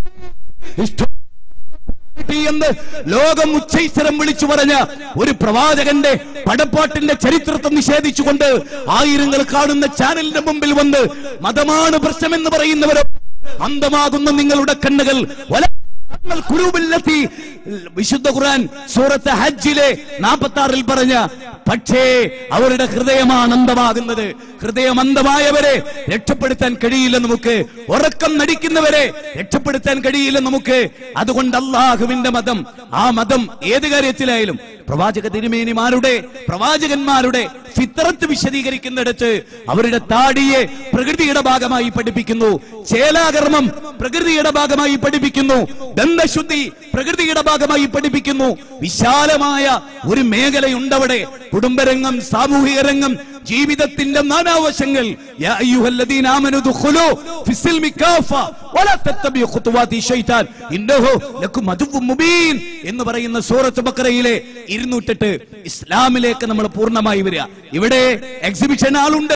A: എന്ന് ലോകം ഉച്ചൈസ്വരം വിളിച്ചു പറഞ്ഞ ഒരു പ്രവാചകന്റെ പടപ്പാട്ടിന്റെ ചരിത്രത്തെ നിഷേധിച്ചുകൊണ്ട് ആയിരങ്ങൾ കാണുന്ന ചാനലിന്റെ മുമ്പിൽ വന്ന് മതമാണ് പ്രശ്നമെന്ന് പറയുന്നവരോ അന്തമാകുന്ന നിങ്ങളുടെ കണ്ണുകൾ വല നിങ്ങൾ കുരൂപില്ലെത്തി വിശുദ്ധ ഖുർആൻ സൂറത്ത് ഹജ്ജിലെ നാൽപ്പത്തി ആറിൽ പറഞ്ഞ പക്ഷേ അവരുടെ ഹൃദയമാണ് അന്ധമാകുന്നത് ഹൃദയം അന്ധമായവരെ രക്ഷപ്പെടുത്താൻ കഴിയില്ല നമുക്ക് ഉറക്കം നടിക്കുന്നവരെ രക്ഷപ്പെടുത്താൻ കഴിയില്ല നമുക്ക് അതുകൊണ്ട് അള്ളാഹുവിന്റെ മതം ആ മതം ഏത് കാര്യത്തിലായാലും പ്രവാചക തിരുമേനിമാരുടെ പ്രവാചകന്മാരുടെ ഫിത്രത്ത് വിശദീകരിക്കുന്നിടത്ത് അവരുടെ താടിയെ പ്രകൃതിയുടെ ഭാഗമായി പഠിപ്പിക്കുന്നു ചേലാകർമ്മം പ്രകൃതിയുടെ ഭാഗമായി പഠിപ്പിക്കുന്നു ദന്തശുദ്ധി പ്രകൃതിയുടെ ഭാഗമായി പഠിപ്പിക്കുന്നു വിശാലമായ ഒരു മേഖലയുണ്ടവിടെ കുടുംബരംഗം സാമൂഹിക രംഗം ജീവിതത്തിന്റെ നാനാവശങ്ങൾ യാ അയ്യുഹല്ലദീന ആമനു ദുഖുലു ഫിസ്സിൽമി കാഫ വലാ തത്തബിഉ ഖുതുവാതി ശൈത്താൻ ഇന്നഹു ലക്കും അദുവ്വും മുബീൻ എന്ന് പറയുന്ന സൂറത്ത് ബഖറയിലെ 208 ഇസ്ലാമിലേക്ക് നമ്മൾ പൂർണ്ണമായി വരിക ഇവിടെ എക്സിബിഷൻ ആളുണ്ട്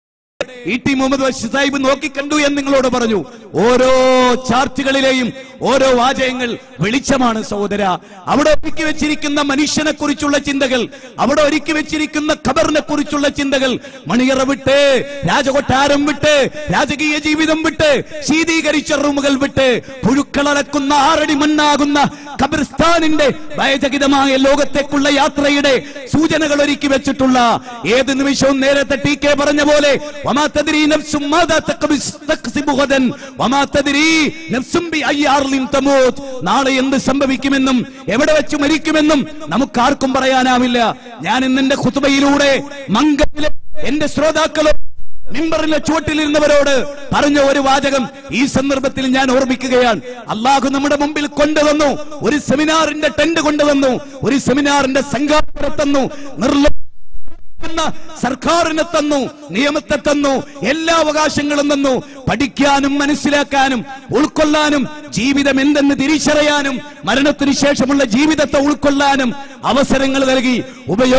A: ഇ ടി മുഹമ്മദ് ബഷീർ സാഹിബ് നോക്കിക്കണ്ടു എന്ന് നിങ്ങളോട് പറഞ്ഞു ഓരോ ചാർട്ടുകളിലെയും ഓരോ വാചകങ്ങൾ വെളിച്ചമാണ് സഹോദര അവിടെ ഒരുക്കി വെച്ചിരിക്കുന്ന മനുഷ്യനെ കുറിച്ചുള്ള ചിന്തകൾ അവിടെ ഒരുക്കി വെച്ചിരിക്കുന്ന ഖബറിനെ കുറിച്ചുള്ള ചിന്തകൾ മണിയറ വിട്ട് രാജകൊട്ടാരം വിട്ട് രാജകീയ ജീവിതം വിട്ട് ശീതീകരിച്ച റൂമുകൾ വിട്ട് പുഴുക്കളടക്കുന്ന ആറടി മണ്ണാകുന്ന ഖബർസ്ഥാനിന്റെ ഭയചകിതമായ ലോകത്തേക്കുള്ള യാത്രയുടെ സൂചനകൾ ഒരുക്കി വെച്ചിട്ടുള്ള ഏത് നിമിഷവും നേരത്തെ ടി കെ പറഞ്ഞ പോലെ വമാ തദ്രി നഫ്സും മാദാ തഖ്ബിസ് തക്സിബു ഗദൻ വമാ തദ്രി നഫ്സും ബി അയ്യി അർളിൻ തമൂത് നാളെ എന്ത് സംഭവിക്കുമെന്നും എവിടെ വെച്ച് മരിക്കുമെന്നും നമുക്കാർക്കും പറയാനാവില്ല ഞാൻ ഇന്ന് എന്റെ ഖുത്ബയിലൂടെ മംഗലിലെ എന്റെ ശ്രോതാക്കളോ മിമ്പറിലെ ചുവട്ടിലിരുന്നവരോട് പറഞ്ഞ ഒരു വാചകം ഈ സന്ദർഭത്തിൽ ഞാൻ ഓർമ്മിക്കുകയാണ് അള്ളാഹു നമ്മുടെ മുമ്പിൽ കൊണ്ടുവന്നു ഒരു സെമിനാറിന്റെ ടെന്റ് കൊണ്ടുവന്നു ഒരു സെമിനാറിന്റെ സംഘാടനം തന്നു നിർല എന്ന സർക്കാരിനെ തന്നു നിയമത്തെ തന്നു എല്ലാ അവകാശങ്ങളും തന്നു പഠിക്കാനും മനസ്സിലാക്കാനും ഉൾക്കൊള്ളാനും ജീവിതം എന്തെന്ന് തിരിച്ചറിയാനും മരണത്തിന് ശേഷമുള്ള ജീവിതത്തെ ഉൾക്കൊള്ളാനും അവസരങ്ങൾ നൽകി ഉപയോഗ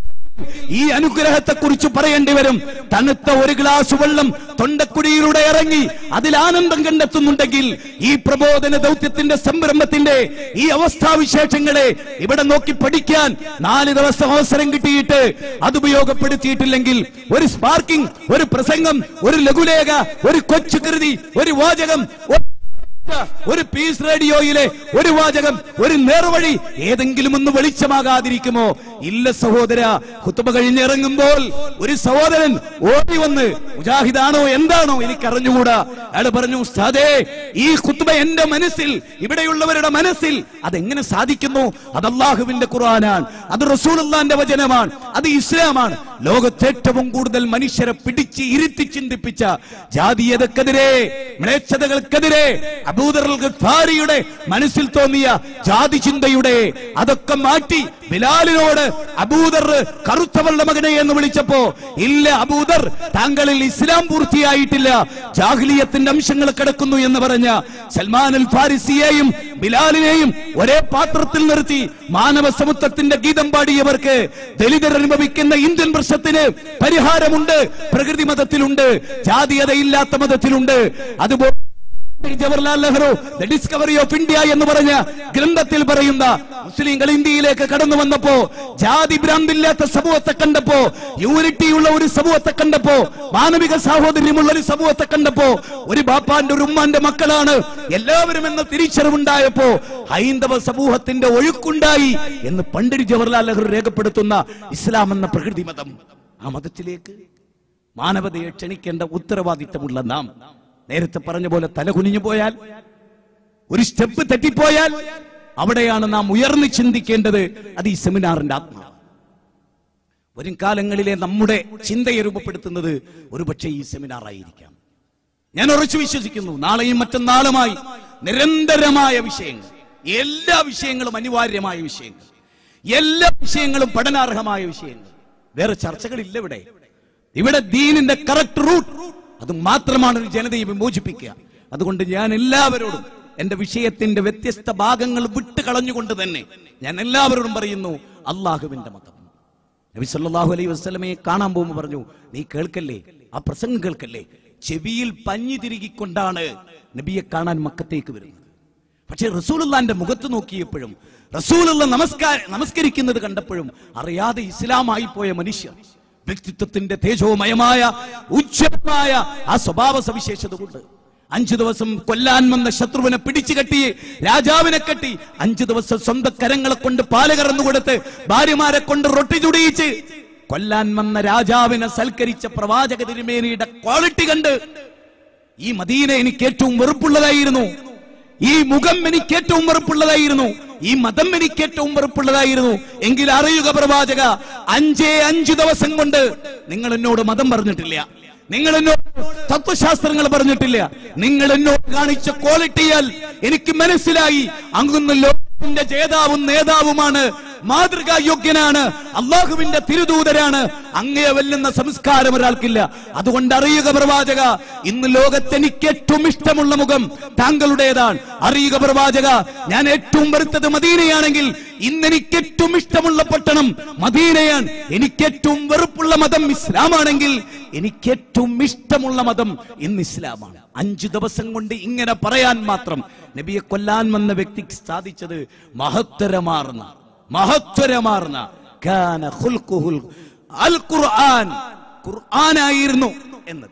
A: ഈ അനുഗ്രഹത്തെ കുറിച്ച് പറയേണ്ടി വരും തണുത്ത ഒരു ഗ്ലാസ് വെള്ളം തൊണ്ടക്കുടിയിലൂടെ ഇറങ്ങി അതിൽ ആനന്ദം കണ്ടെത്തുന്നുണ്ടെങ്കിൽ ഈ പ്രബോധന ദൗത്യത്തിന്റെ സംരംഭത്തിന്റെ ഈ അവസ്ഥാവിശേഷങ്ങളെ ഇവിടെ നോക്കി പഠിക്കാൻ നാല് ദിവസം അവസരം കിട്ടിയിട്ട് അത് ഉപയോഗപ്പെടുത്തിയിട്ടില്ലെങ്കിൽ ഒരു സ്പാർക്കിംഗ് ഒരു പ്രസംഗം ഒരു ലഘുലേഖ ഒരു കൊച്ചു കൃതി ഒരു വാചകം ഒരു ഒരു പീസ് റേഡിയോയിലെ ഒരു വാചകം ഒരു നേർവഴി ഏതെങ്കിലും ഒന്ന് വെളിച്ചമാകാതിരിക്കുമോ ഇല്ല സഹോദര കുത്തുബ കഴിഞ്ഞിറങ്ങുമ്പോൾ ഒരു സഹോദരൻ ഓടി വന്ന് മുജാഹിദാണോ എന്താണോ എനിക്ക് അറിഞ്ഞുകൂടാ അയാൾ പറഞ്ഞു ഉസ്താദേ ഈ കുത്തുബ എന്റെ മനസ്സിൽ ഇവിടെയുള്ളവരുടെ മനസ്സിൽ അതെങ്ങനെ സാധിക്കുന്നു അത് അള്ളാഹുവിന്റെ ഖുർആനാണ് അത് റസൂലുള്ളാന്റെ വചനമാണ് അത് ഇസ്ലാമാണ് ലോകത്ത് ഏറ്റവും കൂടുതൽ മനുഷ്യരെ പിടിച്ച് ഇരുത്തി ചിന്തിപ്പിച്ച ജാതീയതക്കെതിരെ മ്ലേച്ഛതകൾക്കെതിരെ അബൂദർ ഗഫാരിയുടെ മനസ്സിൽ തോന്നിയ ജാതി ചിന്തയുടെ അതൊക്കെ മാറ്റി ബിലാലിനോട് അബൂദർ കറുത്തവളുടെ മകനെ എന്ന് വിളിച്ചപ്പോ ഇല്ല അബൂദർ താങ്കളിൽ ഇസ്ലാം പൂർത്തിയായിട്ടില്ല ജാഹ്ലിയത്തിന്റെ അംശങ്ങൾ കിടക്കുന്നു എന്ന് പറഞ്ഞ സൽമാൻ അൽ ഫാരിസിയെയും ബിലാലിനെയും ഒരേ പാത്രത്തിൽ നിർത്തി മാനവ സമത്വത്തിന്റെ ഗീതം പാടിയവർക്ക് ദലിതർ അനുഭവിക്കുന്ന ഇന്ത്യൻ പ്രശ്നത്തിന് പരിഹാരമുണ്ട് പ്രകൃതി മതത്തിലുണ്ട് ജാതീയതയില്ലാത്ത മതത്തിലുണ്ട് അതുപോലെ Jawaharlal Nehru the discovery of India എന്ന് പറഞ്ഞ ഗ്രന്ഥത്തിൽ പറയുന്ന മുസ്ലിങ്ങൾ ഇന്ത്യയിലേക്ക് കടന്നു വന്നപ്പോ ജാതി ഭ്രാന്തില്ലാത്ത സമൂഹത്തെ കണ്ടപ്പോ യൂണിറ്റിയുള്ള ഒരു സമൂഹത്തെ കണ്ടപ്പോ മാനവിക സാഹോദര്യമുള്ള ഒരു സമൂഹത്തെ കണ്ടപ്പോ ഒരു ബാപ്പാന്റെ ഒരു ഉമ്മാന്റെ മക്കളാണ് എല്ലാവരും എന്ന തിരിച്ചറിവുണ്ടായപ്പോ ഹൈന്ദവ സമൂഹത്തിന്റെ ഒഴുക്കുണ്ടായി എന്ന് പണ്ഡിറ്റ് ജവഹർലാൽ നെഹ്റു രേഖപ്പെടുത്തുന്ന ഇസ്ലാം എന്ന പ്രകൃതി മതം ആ മതത്തിലേക്ക് മാനവതയെ ക്ഷണിക്കേണ്ട ഉത്തരവാദിത്തമുള്ള നാം നേരത്തെ പറഞ്ഞ പോലെ തലകുനിഞ്ഞു പോയാൽ ഒരു സ്റ്റെപ്പ് തെറ്റിപ്പോയാൽ അവിടെയാണ് നാം ഉയർന്നു ചിന്തിക്കേണ്ടത് അത് ഈ സെമിനാറിന്റെ ആത്മാവ് വരും കാലങ്ങളിലെ നമ്മുടെ ചിന്തയെ രൂപപ്പെടുത്തുന്നത് ഒരുപക്ഷെ ഈ സെമിനാർ ആയിരിക്കാം ഞാൻ ഉറച്ചു വിശ്വസിക്കുന്നു നാളെയും മറ്റന്നാളുമായി നിരന്തരമായ വിഷയങ്ങൾ എല്ലാ വിഷയങ്ങളും അനിവാര്യമായ വിഷയങ്ങൾ എല്ലാ വിഷയങ്ങളും പഠനാർഹമായ വിഷയങ്ങൾ വേറെ ചർച്ചകളില്ല ഇവിടെ ഇവിടെ ദീനിന്റെ കറക്റ്റ് റൂട്ട് അത് മാത്രമാണ് ഒരു ജനതയെ വിമോചിപ്പിക്കുക അതുകൊണ്ട് ഞാൻ എല്ലാവരോടും എന്റെ വിഷയത്തിന്റെ വ്യത്യസ്ത ഭാഗങ്ങൾ വിട്ട് കളഞ്ഞുകൊണ്ട് തന്നെ ഞാൻ എല്ലാവരോടും പറയുന്നു അള്ളാഹുവിന്റെ മതം നബി സല്ലല്ലാഹു അലൈഹി വസല്ലമയെ കാണാൻ പോകുമ്പോൾ പറഞ്ഞു നീ കേൾക്കല്ലേ ആ പ്രസംഗം കേൾക്കല്ലേ ചെവിയിൽ പഞ്ഞി തിരുകിക്കൊണ്ടാണ് നബിയെ കാണാൻ മക്കത്തേക്ക് വരുന്നത് പക്ഷെ റസൂലുള്ളാന്റെ മുഖത്ത് നോക്കിയപ്പോഴും റസൂലുള്ള നമസ്കാര നമസ്കരിക്കുന്നത് കണ്ടപ്പോഴും അറിയാതെ ഇസ്ലാമായി പോയ മനുഷ്യർ വ്യക്തിത്വത്തിന്റെ തേജോമയമായ ഉജ്ജ്വലമായ ആ സ്വഭാവ സവിശേഷത കൊണ്ട് അഞ്ചു ദിവസം കൊല്ലാൻ വന്ന ശത്രുവിനെ പിടിച്ചു കെട്ടി രാജാവിനെ കെട്ടി അഞ്ചു ദിവസം സ്വന്തം കരങ്ങളെ കൊണ്ട് പാല് കറന്നു കൊടുത്ത് ഭാര്യമാരെ കൊണ്ട് റൊട്ടി ചുടിയിച്ച് കൊല്ലാൻ വന്ന രാജാവിനെ സൽക്കരിച്ച പ്രവാചക തിരുമേനിയുടെ ക്വാളിറ്റി കണ്ട് ഈ മദീന എനിക്ക് ഏറ്റവും വെറുപ്പുള്ളതായിരുന്നു ഈ മുഖം എനിക്ക് ഏറ്റവും വെറുപ്പുള്ളതായിരുന്നു ഈ മതം എനിക്ക് ഏറ്റവും വെറുപ്പുള്ളതായിരുന്നു എങ്കിൽ അറിയുക പ്രവാചക അഞ്ചേ അഞ്ചു ദിവസം കൊണ്ട് നിങ്ങൾ എന്നോട് മതം പറഞ്ഞിട്ടില്ല നിങ്ങൾ എന്നോട് തത്വശാസ്ത്രങ്ങൾ പറഞ്ഞിട്ടില്ല നിങ്ങൾ എന്നോട് കാണിച്ച ക്വാളിറ്റിയാൽ എനിക്ക് മനസ്സിലായി അങ്ങുന്ന ലോകത്തിന്റെ ജേതാവും നേതാവുമാണ് മാതൃകാ യോഗ്യനാണ് അള്ളാഹുവിന്റെ തിരുദൂതരാണ് അങ്ങയെ വെല്ലുന്ന സംസ്കാരം ഒരാൾക്കില്ല അതുകൊണ്ട് അറിയുക പ്രവാചക ഇന്ന് ലോകത്ത് എനിക്ക് ഏറ്റവും ഇഷ്ടമുള്ള മുഖം താങ്കളുടേതാണ് അറിയുക പ്രവാചക ഞാൻ ഏറ്റവും വെറുത്തത് മദീനയാണെങ്കിൽ ഇന്ന് എനിക്ക് ഏറ്റവും ഇഷ്ടമുള്ള പട്ടണം മദീനയാണ് എനിക്ക് ഏറ്റവും വെറുപ്പുള്ള മതം ഇസ്ലാമാണെങ്കിൽ എനിക്ക് ഏറ്റവും ഇഷ്ടമുള്ള മതം ഇന്ന് ഇസ്ലാമാണ് അഞ്ചു ദിവസം കൊണ്ട് ഇങ്ങനെ പറയാൻ മാത്രം നബിയെ കൊല്ലാൻ വന്ന വ്യക്തിക്ക് സാധിച്ചത് മഹത്തരമാർന്ന മഹത്വരമാർന്ന കാന ഖുൽഖുഹുൽ അൽ ഖുർആൻ ഖുർആനായിരുന്നു എന്നത്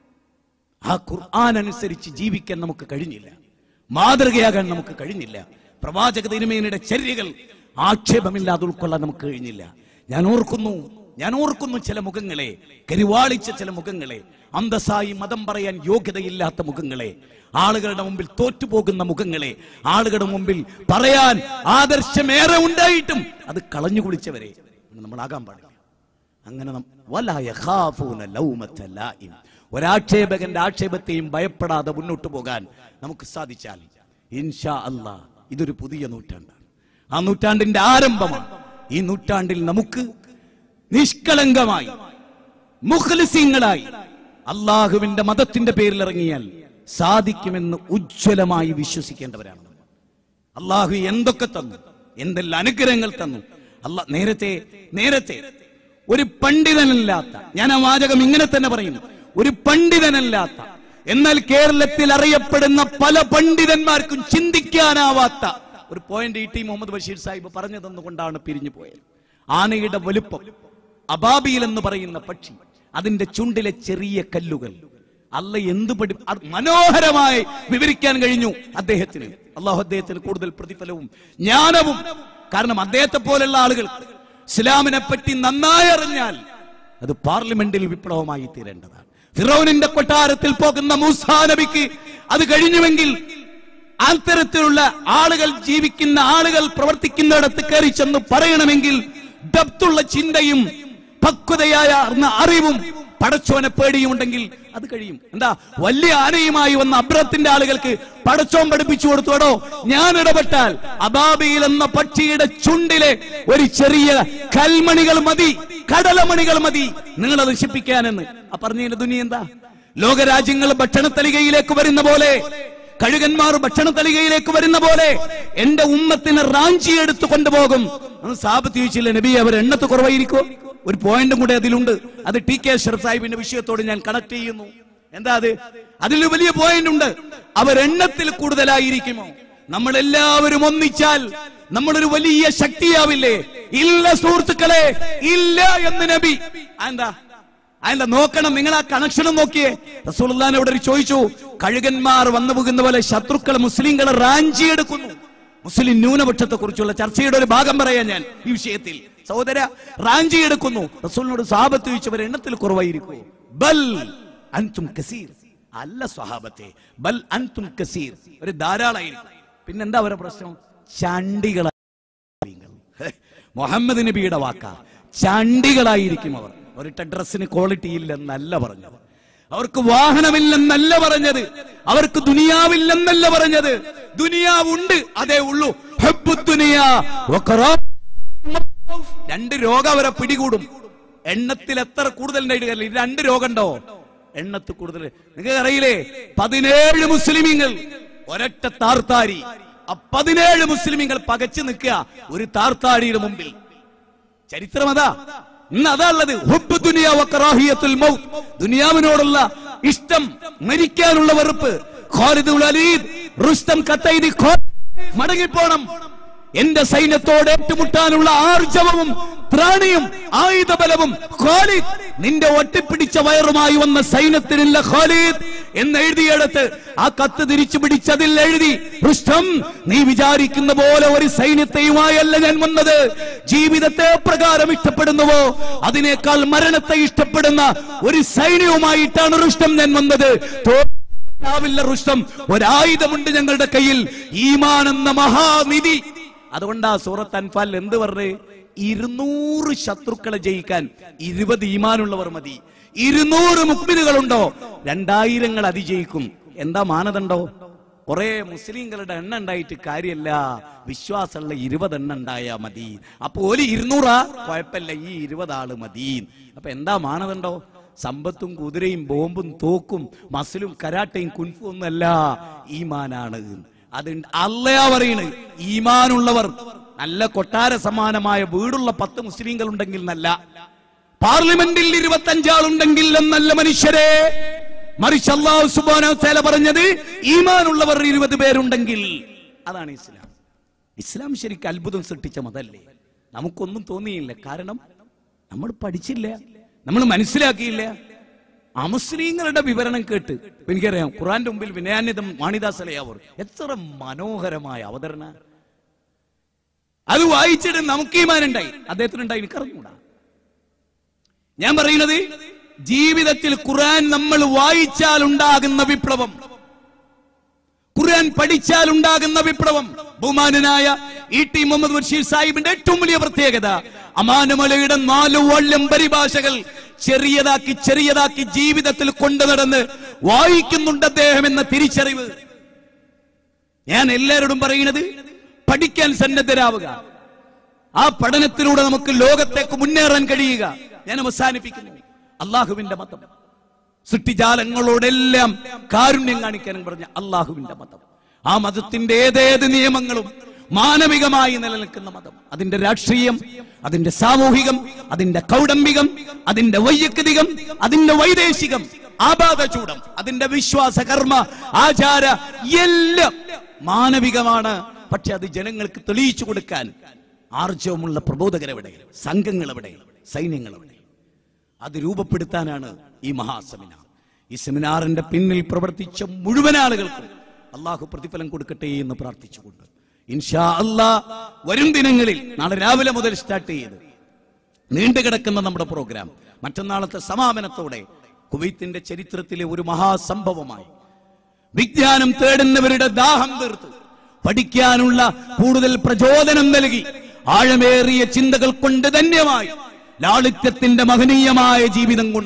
A: ആ ഖുർആൻ അനുസരിച്ച് ജീവിക്കാൻ നമുക്ക് കഴിഞ്ഞില്ല മാതൃകയാകാൻ നമുക്ക് കഴിഞ്ഞില്ല പ്രവാചക തിരുമേനിയുടെ ചര്യകൾ ആക്ഷേപമില്ലാതെ ഉൾക്കൊള്ളാൻ നമുക്ക് കഴിഞ്ഞില്ല ഞാൻ ഓർക്കുന്നു ഞാൻ ഓർക്കുന്നു ചില മുഖങ്ങളെ കരിവാളിച്ച ചില മുഖങ്ങളെ അന്തസ്സായി മതം പറയാൻ യോഗ്യതയില്ലാത്ത മുഖങ്ങളെ ആളുകളുടെ മുമ്പിൽ തോറ്റുപോകുന്ന മുഖങ്ങളെ ആളുകളുടെ മുമ്പിൽ പറയാൻ ആദർശമേറെ ഉണ്ടായിട്ടും അത് കളഞ്ഞു കുളിച്ചവരെ നമ്മളാകാൻ പാടില്ല അങ്ങനെ നം- വലാ യഖാഫൂന ലൗമത്ത ലായിം. ഒരാക്ഷേപകന്റെ ആക്ഷേപത്തെയും ഭയപ്പെടാതെ മുന്നോട്ട് പോകാൻ നമുക്ക് സാധിച്ചാൽ ഇൻഷാ അല്ലാ ഇതൊരു പുതിയ നൂറ്റാണ്ടാണ് ആ നൂറ്റാണ്ടിന്റെ ആരംഭമാണ് ഈ നൂറ്റാണ്ടിൽ നമുക്ക് നിഷ്കളങ്കമായി മുഖ്ലിസീങ്ങളായി അള്ളാഹുവിന്റെ മതത്തിന്റെ പേരിൽ ഇറങ്ങിയാൽ സാധിക്കുമെന്ന് ഉജ്ജ്വലമായി വിശ്വസിക്കേണ്ടവരാണ് നമ്മൾ. അള്ളാഹു എന്തൊക്കെ തന്നു എന്തെല്ലാം അനുഗ്രഹങ്ങൾ തന്നു അല്ല നേരത്തെ നേരത്തെ ഒരു പണ്ഡിതനല്ലാത്ത ഞാൻ ആ വാചകം ഇങ്ങനെ തന്നെ പറയുന്നു ഒരു പണ്ഡിതനല്ലാത്ത എന്നാൽ കേരളത്തിൽ അറിയപ്പെടുന്ന പല പണ്ഡിതന്മാർക്കും ചിന്തിക്കാനാവാത്ത ഒരു point E T Muhammad Basheer Sahib പറഞ്ഞു തന്നുകൊണ്ടാണ് പിരിഞ്ഞു പോയത് ആനയുടെ വലുപ്പം അബാബിയിൽ എന്ന് പറയുന്ന പക്ഷി അതിന്റെ ചുണ്ടിലെ ചെറിയ കല്ലുകൾ അല്ല എന്ത് പഠി അത് മനോഹരമായി വിവരിക്കാൻ കഴിഞ്ഞു അദ്ദേഹത്തിന് അള്ളാഹു അദ്ദേഹത്തിന് കൂടുതൽ പ്രതിഫലവും ജ്ഞാനവും കാരണം അദ്ദേഹത്തെ പോലുള്ള ആളുകൾ ഇസ്ലാമിനെ പറ്റി നന്നായി അറിഞ്ഞാൽ അത് പാർലമെന്റിൽ വിപ്ലവമായി തീരേണ്ടതാണ് ഫിറോനിന്റെ കൊട്ടാരത്തിൽ പോകുന്ന മൂസാ നബിക്ക് അത് കഴിഞ്ഞുവെങ്കിൽ അത്തരത്തിലുള്ള ആളുകൾ ജീവിക്കുന്ന ആളുകൾ പ്രവർത്തിക്കുന്നിടത്ത് കയറി ചെന്ന് പറയണമെങ്കിൽ ഡപ്തുള്ള ചിന്തയും പക്വതയായ അറിവും പടച്ചോനെ പേടിയുമുണ്ടെങ്കിൽ അത് കഴിയും എന്താ വലിയ ആനയുമായി വന്ന അബ്രത്തിന്റെ ആളുകൾക്ക് പടച്ചോൻ പഠിപ്പിച്ചു കൊടുത്തോടോ ഞാൻ ഇടപെട്ടാൽ അബാബിയിൽ എന്ന പക്ഷിയുടെ ചുണ്ടിലെ ഒരു ചെറിയ കൽമണികൾ മതി കടലമണികൾ മതി നിങ്ങളെ നശിപ്പിക്കാനെന്ന് ആ പറഞ്ഞതിന്റെ ദുനി എന്താ ലോകരാജ്യങ്ങൾ ഭക്ഷണത്തലികയിലേക്ക് വരുന്ന പോലെ കഴുകന്മാർ ഭക്ഷണത്തലികയിലേക്ക് വരുന്ന പോലെ എന്റെ ഉമ്മത്തിനെ റാഞ്ചി എടുത്തു കൊണ്ടുപോകും അന്ന് സാബത്ത് ചോദിച്ചില്ല നബി അവർ എണ്ണത്ത് കുറവായിരിക്കോ ഒരു പോയിന്റും കൂടെ അതിലുണ്ട് അത് ടി കെ ഷെറഫ് സാഹിബിന്റെ വിഷയത്തോട് ഞാൻ കണക്ട് ചെയ്യുന്നു എന്താ അത് അതിൽ വലിയ പോയിന്റ് ഉണ്ട് അവർ എണ്ണത്തിൽ കൂടുതലായിരിക്കുമോ നമ്മൾ എല്ലാവരും ഒന്നിച്ചാൽ നമ്മളൊരു വലിയ ശക്തിയാവില്ലേ ഇല്ല സുഹൃത്തുക്കളെ ഇല്ല എന്ന് നബി എന്താ അതെന്താ നോക്കണം നിങ്ങൾ ആ കണക്ഷനും നോക്കിയേ റസൂലുള്ളാഹിനെ ഇവിടെ ഒരു ചോദിച്ചു കഴുകന്മാർ വന്നു പോകുന്ന പോലെ ശത്രുക്കൾ മുസ്ലിങ്ങളെ റാഞ്ചിയെടുക്കുന്നു മുസ്ലിം ന്യൂനപക്ഷത്തെ കുറിച്ചുള്ള ചർച്ചയുടെ ഒരു ഭാഗം പറയാൻ ഞാൻ ഈ വിഷയത്തിൽ സഹോദര റാഞ്ചിയെടുക്കുന്നു റസൂലിനോട് സാപത്ത് ചോദിച്ചവർ എണ്ണത്തിൽ കുറവായിരിക്കൂ ബൽ അൻതും കസീർ അല്ല സ്വഹാബത്തെ ബൽ അൻതും കസീർ ഒരു ധാരാളമായിരിക്കും പിന്നെന്താ അവരുടെ പ്രശ്നം ചണ്ടികളായി മുഹമ്മദ് നബിയുടെ വാക്ക ചണ്ടികളായിരിക്കും അവർ ഒരിട്ട ഡ്രസ്സിന് ക്വാളിറ്റി ഇല്ലെന്നല്ല പറഞ്ഞത് അവർക്ക് വാഹനമില്ലെന്നല്ല പറഞ്ഞത് അവർക്ക് ദുനിയാവില്ലെന്നല്ല പറഞ്ഞത് ദുനിയാവുണ്ട് അതേ ഉള്ളൂ ഹബ്ബു ദുനിയാ വഖറാ രണ്ട് രോഗം അവരെ പിടികൂടും എണ്ണത്തിൽ എത്ര കൂടുതൽ ഉണ്ടായിട്ട് ഇത് രണ്ട് രോഗം ഉണ്ടോ എണ്ണത്തിൽ കൂടുതൽ നിങ്ങൾക്ക് അറിയില്ലേ പതിനേഴ് മുസ്ലിമീങ്ങൾ ഒരൊറ്റ താർത്താരി ആ പതിനേഴ് മുസ്ലിമീങ്ങൾ പകച്ചു നിൽക്കുക ഒരു താർത്താരിയുടെ മുമ്പിൽ ചരിത്രം അതാ ഇന്ന് അതാ ഉള്ളത് ഹുബ്ബ് ദുനിയ വക്കറാഹിയത്തുൽ മൗത്ത് ദുനിയാവിനോടുള്ള ഇഷ്ടം മരിക്കാനുള്ള വെറുപ്പ് ഖാലിദ് ഉൽ അലീദ് റുസ്തം കത്തൈദി ഖാ- മടങ്ങിപ്പോണം എന്റെ സൈന്യത്തോട് ഏറ്റുമുട്ടാനുള്ള ആർജവവും ത്രാണിയും ആയുധബലവും ഖാലിദ് നിന്റെ ഒട്ടിപ്പിടിച്ച വയറുമായി വന്ന സൈന്യത്തിനില്ല ഖാലിദ് എന്ന് എഴുതിയെടുത്ത് ആ കത്ത് തിരിച്ചു പിടിച്ചതിൽ എഴുതി റുഷ്ടം നീ വിചാരിക്കുന്ന പോലെ ഒരു സൈന്യത്തെയുമായല്ല ഞാൻ വന്നത് ജീവിതത്തെ പ്രകാരം ഇഷ്ടപ്പെടുന്നുവോ അതിനേക്കാൾ മരണത്തെ ഇഷ്ടപ്പെടുന്ന ഒരു സൈന്യവുമായിട്ടാണ് റുഷ്ടം ഞാൻ വന്നത് തോ- ാവില്ല റുഷ്ടം ഒരായുധമുണ്ട് ഞങ്ങളുടെ കയ്യിൽ ഈമാൻ എന്ന മഹാനിധി അതുകൊണ്ടാ സൂറത്ത് അൻഫാൽ എന്ത് പറഞ്ഞേ ഇരുന്നൂറ് ശത്രുക്കളെ ജയിക്കാൻ ഇരുപത് ഈമാനുള്ളവർ മതി ഇരുന്നൂറ് മുക്മിനുകളുണ്ടോ രണ്ടായിരങ്ങൾ അതിജയിക്കും എന്താ മാനദണ്ഡോ കുറെ മുസ്ലിങ്ങളുടെ എണ്ണ ഉണ്ടായിട്ട് കാര്യമല്ല വിശ്വാസമുള്ള ഇരുപത് എണ്ണ ഉണ്ടായാ മതി അപ്പൊ ഒരു ഇരുന്നൂറാ കുഴപ്പമില്ല ഈ ഇരുപത് ആള് മതി അപ്പൊ എന്താ മാനദണ്ഡോ സമ്പത്തും കുതിരയും ബോംബും തോക്കും മസിലും കരാട്ടയും കുൻഫും ഒന്നല്ല ഈമാനാണ് അത് അല്ലയാ പറയണ് ഈമാനുള്ളവർ നല്ല കൊട്ടാര സമാനമായ വീടുള്ള പത്ത് മുസ്ലിങ്ങൾ ഉണ്ടെങ്കിൽ നല്ല പാർലമെന്റിൽ ഇരുപത്തി അഞ്ചാളുണ്ടെങ്കിൽ എന്നല്ല മനുഷ്യരെ മറിച്ച് അള്ളാഹു സുബാന തേല പറഞ്ഞത് ഈമാനുള്ളവർ ഇരുപത് പേരുണ്ടെങ്കിൽ അതാണ് ഇസ്ലാം ഇസ്ലാം ശരിക്കും അത്ഭുതം സൃഷ്ടിച്ച മതല്ലേ നമുക്കൊന്നും തോന്നിയില്ല കാരണം നമ്മൾ പഠിച്ചില്ല നമ്മൾ മനസ്സിലാക്കിയില്ല അമുസ്ലിങ്ങളുടെ വിവരണം കേട്ട് ഇപ്പൊ എനിക്കറിയാം ഖുറാന്റെ മുമ്പിൽ വിനയാന്യതം മാണിദാസ് അലയാവൂർ എത്ര മനോഹരമായ അവതരണ അത് വായിച്ചിട്ട് നമുക്ക് ഈമാനുണ്ടായി അദ്ദേഹത്തിനുണ്ടായി എനിക്കറിഞ്ഞൂടാ ഞാൻ പറയുന്നത് ജീവിതത്തിൽ ഖുർആൻ നമ്മൾ വായിച്ചാൽ ഉണ്ടാകുന്ന വിപ്ലവം ഖുർആൻ പഠിച്ചാൽ ഉണ്ടാകുന്ന വിപ്ലവം ബഹുമാനനായ ഇ ടി മുഹമ്മദ് ബഷീർ സാഹിബിന്റെ ഏറ്റവും വലിയ പ്രത്യേകത അമാനമലയുടെ നാല് വള്ളം പരിഭാഷകൾ ചെറിയതാക്കി ചെറിയതാക്കി ജീവിതത്തിൽ കൊണ്ടു നടന്ന് വായിക്കുന്നുണ്ട് അദ്ദേഹം എന്ന തിരിച്ചറിവ് ഞാൻ എല്ലാവരോടും പറയുന്നത് പഠിക്കാൻ സന്നദ്ധരാവുക ആ പഠനത്തിലൂടെ നമുക്ക് ലോകത്തേക്ക് മുന്നേറാൻ കഴിയുക ഞാൻ അവസാനിപ്പിക്കുന്നു അള്ളാഹുവിന്റെ മതം സൃഷ്ടിജാലങ്ങളോടെല്ലാം കാരുണ്യം കാണിക്കാനും പറഞ്ഞ അള്ളാഹുവിന്റെ മതം ആ മതത്തിന്റെ ഏതേത് നിയമങ്ങളും മാനവികമായി നിലനിൽക്കുന്ന മതം അതിന്റെ രാഷ്ട്രീയം അതിന്റെ സാമൂഹികം അതിന്റെ കൗടംബികം അതിന്റെ വൈയക്തികം അതിന്റെ വൈദേശികം ആപാദചൂടം അതിന്റെ വിശ്വാസ കർമ്മ ആചാര എല്ലാം മാനവികമാണ് പക്ഷെ അത് ജനങ്ങൾക്ക് തെളിയിച്ചു കൊടുക്കാൻ ആർജവമുള്ള പ്രബോധകരെവിടെ സംഘങ്ങളെവിടെ സൈന്യങ്ങളെവിടെ അത് രൂപപ്പെടുത്താനാണ് ഈ മഹാസെമിനാർ ഈ സെമിനാറിന്റെ പിന്നിൽ പ്രവർത്തിച്ച മുഴുവൻ ആളുകൾക്കും അള്ളാഹു പ്രതിഫലം കൊടുക്കട്ടെ എന്ന് പ്രാർത്ഥിച്ചുകൊണ്ട് ഇൻഷാ അല്ലാ വരും ദിനങ്ങളിൽ നാളെ രാവിലെ മുതൽ സ്റ്റാർട്ട് ചെയ്ത് നീണ്ടുകിടക്കുന്ന നമ്മുടെ പ്രോഗ്രാം മറ്റന്നാളത്തെ സമാപനത്തോടെ കുവൈത്തിന്റെ ചരിത്രത്തിലെ ഒരു മഹാസംഭവമായി വിജ്ഞാനം തേടുന്നവരുടെ ദാഹം തീർത്ത് പഠിക്കാനുള്ള കൂടുതൽ പ്രചോദനം നൽകി ആഴമേറിയ ചിന്തകൾ കൊണ്ട് ധന്യമായി ലാളിത്യത്തിന്റെ മഹനീയമായ ജീവിതം കൊണ്ട്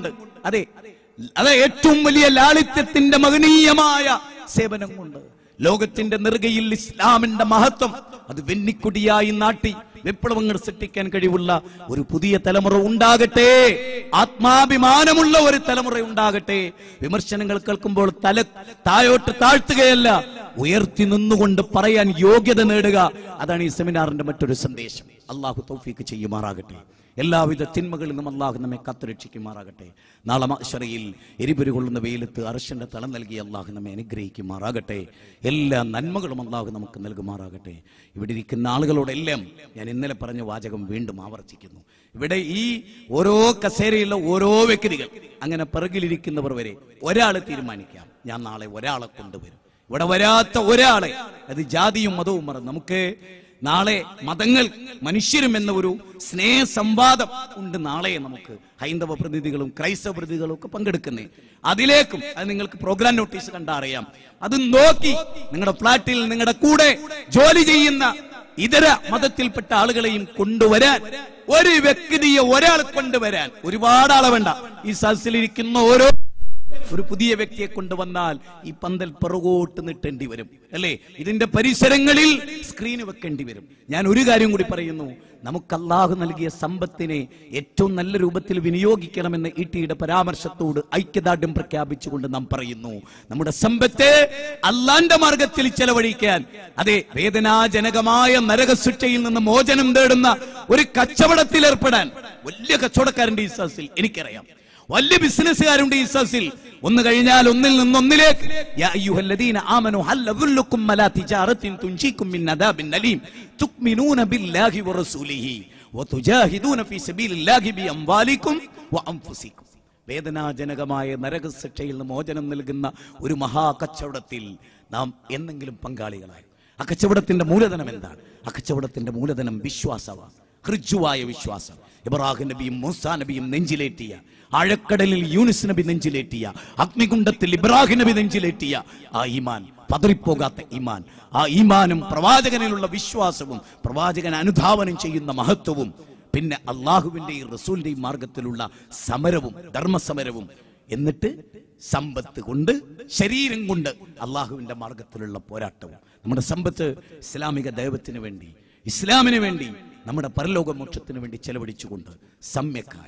A: അതെ അതെ ഏറ്റവും വലിയ ലാളിത്യത്തിന്റെ മഹനീയമായ സേവനം കൊണ്ട് ലോകത്തിന്റെ നെറുകയിൽ ഇസ്ലാമിന്റെ മഹത്വം അത് വെന്നിക്കൊടിയായി നാട്ടി വിപ്ലവങ്ങൾ സൃഷ്ടിക്കാൻ കഴിവുള്ള ഒരു പുതിയ തലമുറ ഉണ്ടാകട്ടെ ആത്മാഭിമാനമുള്ള ഒരു തലമുറ ഉണ്ടാകട്ടെ വിമർശനങ്ങൾ കേൾക്കുമ്പോൾ തല തായോട്ട് താഴ്ത്തുകയല്ല ഉയർത്തി നിന്നുകൊണ്ട് പറയാൻ യോഗ്യത നേടുക അതാണ് ഈ സെമിനാറിന്റെ മറ്റൊരു സന്ദേശം അള്ളാഹു തൗഫീക്ക് ചെയ്യുമാറാകട്ടെ എല്ലാവിധ തിന്മകളിൽ നിന്നും അള്ളാഹു നമ്മെ കാത്തുരക്ഷിക്കുമാറാകട്ടെ നാളെ മഷറയിൽ എരിപൊരി കൊള്ളുന്ന വെയിലത്ത് അർശന്റെ തളം നൽകി അള്ളാഹു നമ്മെ അനുഗ്രഹിക്കുമാറാകട്ടെ എല്ലാ നന്മകളും അള്ളാഹു നമുക്ക് നൽകുമാറാകട്ടെ ഇവിടെ ഇരിക്കുന്ന ആളുകളോടെല്ലാം ഞാൻ ഇന്നലെ പറഞ്ഞ വാചകം വീണ്ടും ആവർത്തിക്കുന്നു ഇവിടെ ഈ ഓരോ കസേരയിലുള്ള ഓരോ വ്യക്തികൾ അങ്ങനെ പിറകിലിരിക്കുന്നവർ വരെ ഒരാളെ തീരുമാനിക്കാം ഞാൻ നാളെ ഒരാളെ കൊണ്ടുവരും ഇവിടെ വരാത്ത ഒരാളെ അത് ജാതിയും മതവും മറന്ന് നമുക്ക് നാളെ മതങ്ങൾ മനുഷ്യരും എന്ന ഒരു സ്നേഹ സംവാദം ഉണ്ട് നാളെ നമുക്ക് ഹൈന്ദവ പ്രതിനിധികളും ക്രൈസ്തവ പ്രതിനിധികളും ഒക്കെ പങ്കെടുക്കുന്നേ അതിലേക്കും അത് നിങ്ങൾക്ക് പ്രോഗ്രാം നോട്ടീസ് കണ്ടാ അറിയാം അത് നോക്കി നിങ്ങളുടെ ഫ്ലാറ്റിൽ നിങ്ങളുടെ കൂടെ ജോലി ചെയ്യുന്ന ഇതര മതത്തിൽപ്പെട്ട ആളുകളെയും കൊണ്ടുവരാൻ ഒരു വ്യക്തിയെ ഒരാൾ കൊണ്ടുവരാൻ ഒരുപാട് ആളെ വേണ്ട ഈ സദസ്സിലിരിക്കുന്ന ഓരോ ഒരു പുതിയ വ്യക്തിയെ കൊണ്ടുവന്നാൽ ഈ പന്തൽ പിറകോട്ട് നീട്ടേണ്ടി വരും അല്ലേ ഇതിന്റെ പരിസരങ്ങളിൽ സ്ക്രീൻ വെക്കേണ്ടി വരും ഞാൻ ഒരു കാര്യം കൂടി പറയുന്നു നമുക്ക് അള്ളാഹു നൽകിയ സമ്പത്തിനെ ഏറ്റവും നല്ല രൂപത്തിൽ വിനിയോഗിക്കണമെന്ന് ഇ ടിയുടെ പരാമർശത്തോട് ഐക്യദാർഢ്യം പ്രഖ്യാപിച്ചുകൊണ്ട് നാം പറയുന്നു നമ്മുടെ സമ്പത്ത് അള്ളാന്റെ മാർഗത്തിൽ ചെലവഴിക്കാൻ അതെ വേദനാജനകമായ നരകശിക്ഷയിൽ നിന്ന് മോചനം തേടുന്ന ഒരു കച്ചവടത്തിൽ ഏർപ്പെടാൻ വലിയ കച്ചവടക്കാരന്റെ ഈ സദസ്സിൽ എനിക്കറിയാം വലിയ ബിസിനസ്സുകാരുണ്ട് ഈ സദസ്സിൽ ഒന്ന് കഴിഞ്ഞാൽ ഒന്നിൽ നിന്ന് ഒന്നിലേക്ക് യാ അയ്യുഹല്ലദീന ആമനു ഹൽ അദുല്ലുക്കും അലാ തിജാറത്തിൻ തുൻജീക്കും മിൻ അദാബിൻ അലീം തുക്മിനൂന ബില്ലാഹി വറസൂലിഹി വതുജാഹിദൂന ഫീ സബീലില്ലാഹി ബിഅംവാലിക്കും വഅൻഫുസിക്കും വേദനാജനകമായ നരകശിക്ഷയിൽ നിന്ന് മോചനം നൽകുന്ന ഒരു മഹാ കച്ചവടത്തിൽ നാം എന്നെങ്കിലും പങ്കാളികളായി ആ കച്ചവടത്തിന്റെ മൂലധനം എന്താണ് ആ കച്ചവടത്തിന്റെ മൂലധനം വിശ്വാസമാണ് ഹൃജുവായ വിശ്വാസം ഇബ്രാഹിം നബിയും മൂസാ നബിയും നെഞ്ചിലേറ്റിയ ആഴക്കടലിൽ യൂനിസ് നബി നെഞ്ചിലേറ്റിയ അഗ്നികുണ്ഡത്തിൽ ഇബ്രാഹിം നബി നെഞ്ചിലേറ്റിയ ആ ഈമാൻ പതറിപ്പോകാത്ത ഈമാൻ ആ ഈമാനും പ്രവാചകനിലുള്ള വിശ്വാസവും പ്രവാചകൻ അനുധാവനം ചെയ്യുന്ന മഹത്വവും പിന്നെ അള്ളാഹുവിന്റെയും റസൂലിന്റെയും മാർഗത്തിലുള്ള സമരവും ധർമ്മസമരവും എന്നിട്ട് സമ്പത്ത് കൊണ്ട് ശരീരം കൊണ്ട് അള്ളാഹുവിന്റെ മാർഗത്തിലുള്ള പോരാട്ടവും നമ്മുടെ സമ്പത്ത് ഇസ്ലാമിക ദൈവത്തിന് വേണ്ടി ഇസ്ലാമിന് വേണ്ടി നമ്മുടെ പരലോക മോക്ഷത്തിന് വേണ്ടി ചെലവഴിച്ചുകൊണ്ട് സമ്യക്കായ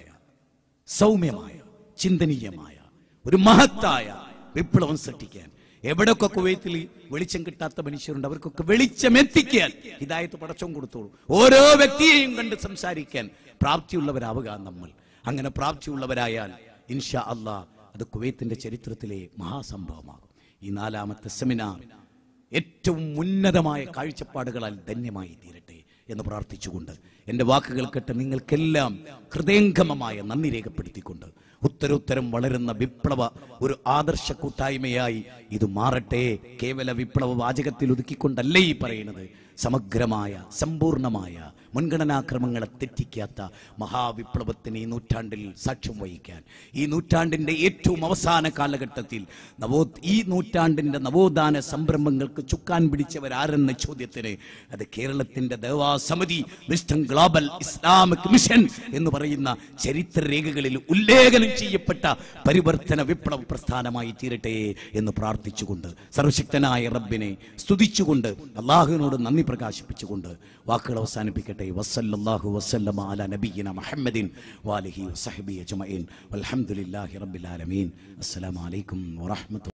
A: സൗമ്യമായ ചിന്തനീയമായ ഒരു മഹത്തായ വിപ്ലവം സൃഷ്ടിക്കാൻ എവിടെയൊക്കെ കുവൈത്തിൽ വെളിച്ചം കിട്ടാത്ത മനുഷ്യരുണ്ട് അവർക്കൊക്കെ വെളിച്ചം എത്തിക്കാൻ ഹിദായത്ത് പടച്ചം കൊടുത്തോളൂ ഓരോ വ്യക്തിയെയും കണ്ട് സംസാരിക്കാൻ പ്രാപ്തിയുള്ളവരാവുക നമ്മൾ അങ്ങനെ പ്രാപ്തിയുള്ളവരായാൽ ഇൻഷാ അള്ളാ അത് കുവൈത്തിന്റെ ചരിത്രത്തിലെ മഹാസംഭവമാകും ഈ നാലാമത്തെ സെമിനാർ ഏറ്റവും ഉന്നതമായ കാഴ്ചപ്പാടുകളാൽ ധന്യമായി തീരട്ടെ എന്ന് പ്രാർത്ഥിച്ചുകൊണ്ട് എൻ്റെ വാക്കുകൾ കേട്ട് നിങ്ങൾക്കെല്ലാം ഹൃദയംഗമമായ നന്ദി രേഖപ്പെടുത്തിക്കൊണ്ട് ഉത്തരോത്തരം വളരുന്ന വിപ്ലവ ഒരു ആദർശ കൂട്ടായ്മയായി ഇത് മാറട്ടെ കേവല വിപ്ലവ വാചകത്തിൽ ഒതുക്കിക്കൊണ്ടല്ലേ ഈ പറയുന്നത് സമഗ്രമായ സമ്പൂർണമായ മുൻഗണനാക്രമങ്ങളെ തെറ്റിക്കാത്ത മഹാവിപ്ലവത്തിന് ഈ നൂറ്റാണ്ടിൽ സാക്ഷ്യം വഹിക്കാൻ ഈ നൂറ്റാണ്ടിന്റെ ഏറ്റവും അവസാന കാലഘട്ടത്തിൽ നവോ ഈ നൂറ്റാണ്ടിന്റെ നവോത്ഥാന സംരംഭങ്ങൾക്ക് ചുക്കാൻ പിടിച്ചവരാരെന്ന ചോദ്യത്തിന് അത് കേരളത്തിന്റെ ദേവാസമിതി വിസ്റ്റം ഗ്ലോബൽ ഇസ്ലാമിക് മിഷൻ എന്ന് പറയുന്ന ചരിത്രരേഖകളിൽ ഉല്ലേഖനം ചെയ്യപ്പെട്ട പരിവർത്തന വിപ്ലവ പ്രസ്ഥാനമായി തീരട്ടെ എന്ന് പ്രാർത്ഥിച്ചുകൊണ്ട് സർവശക്തനായ റബ്ബിനെ സ്തുതിച്ചുകൊണ്ട് അള്ളാഹുവിനോട് നന്ദി പ്രകാശിപ്പിച്ചുകൊണ്ട് വാക്കുകൾ അവസാനിപ്പിക്കട്ടെ വസല്ലല്ലാഹു വസല്ലമ അല നബിയിന മുഹമ്മദിൻ വാലിഹി വസഹബി അജ്മഈൻ വൽഹംദുലില്ലാഹി റബ്ബിൽ ആലമീൻ അസ്സലാമു അലൈക്കും വറഹ്മത്തുള്ളാഹി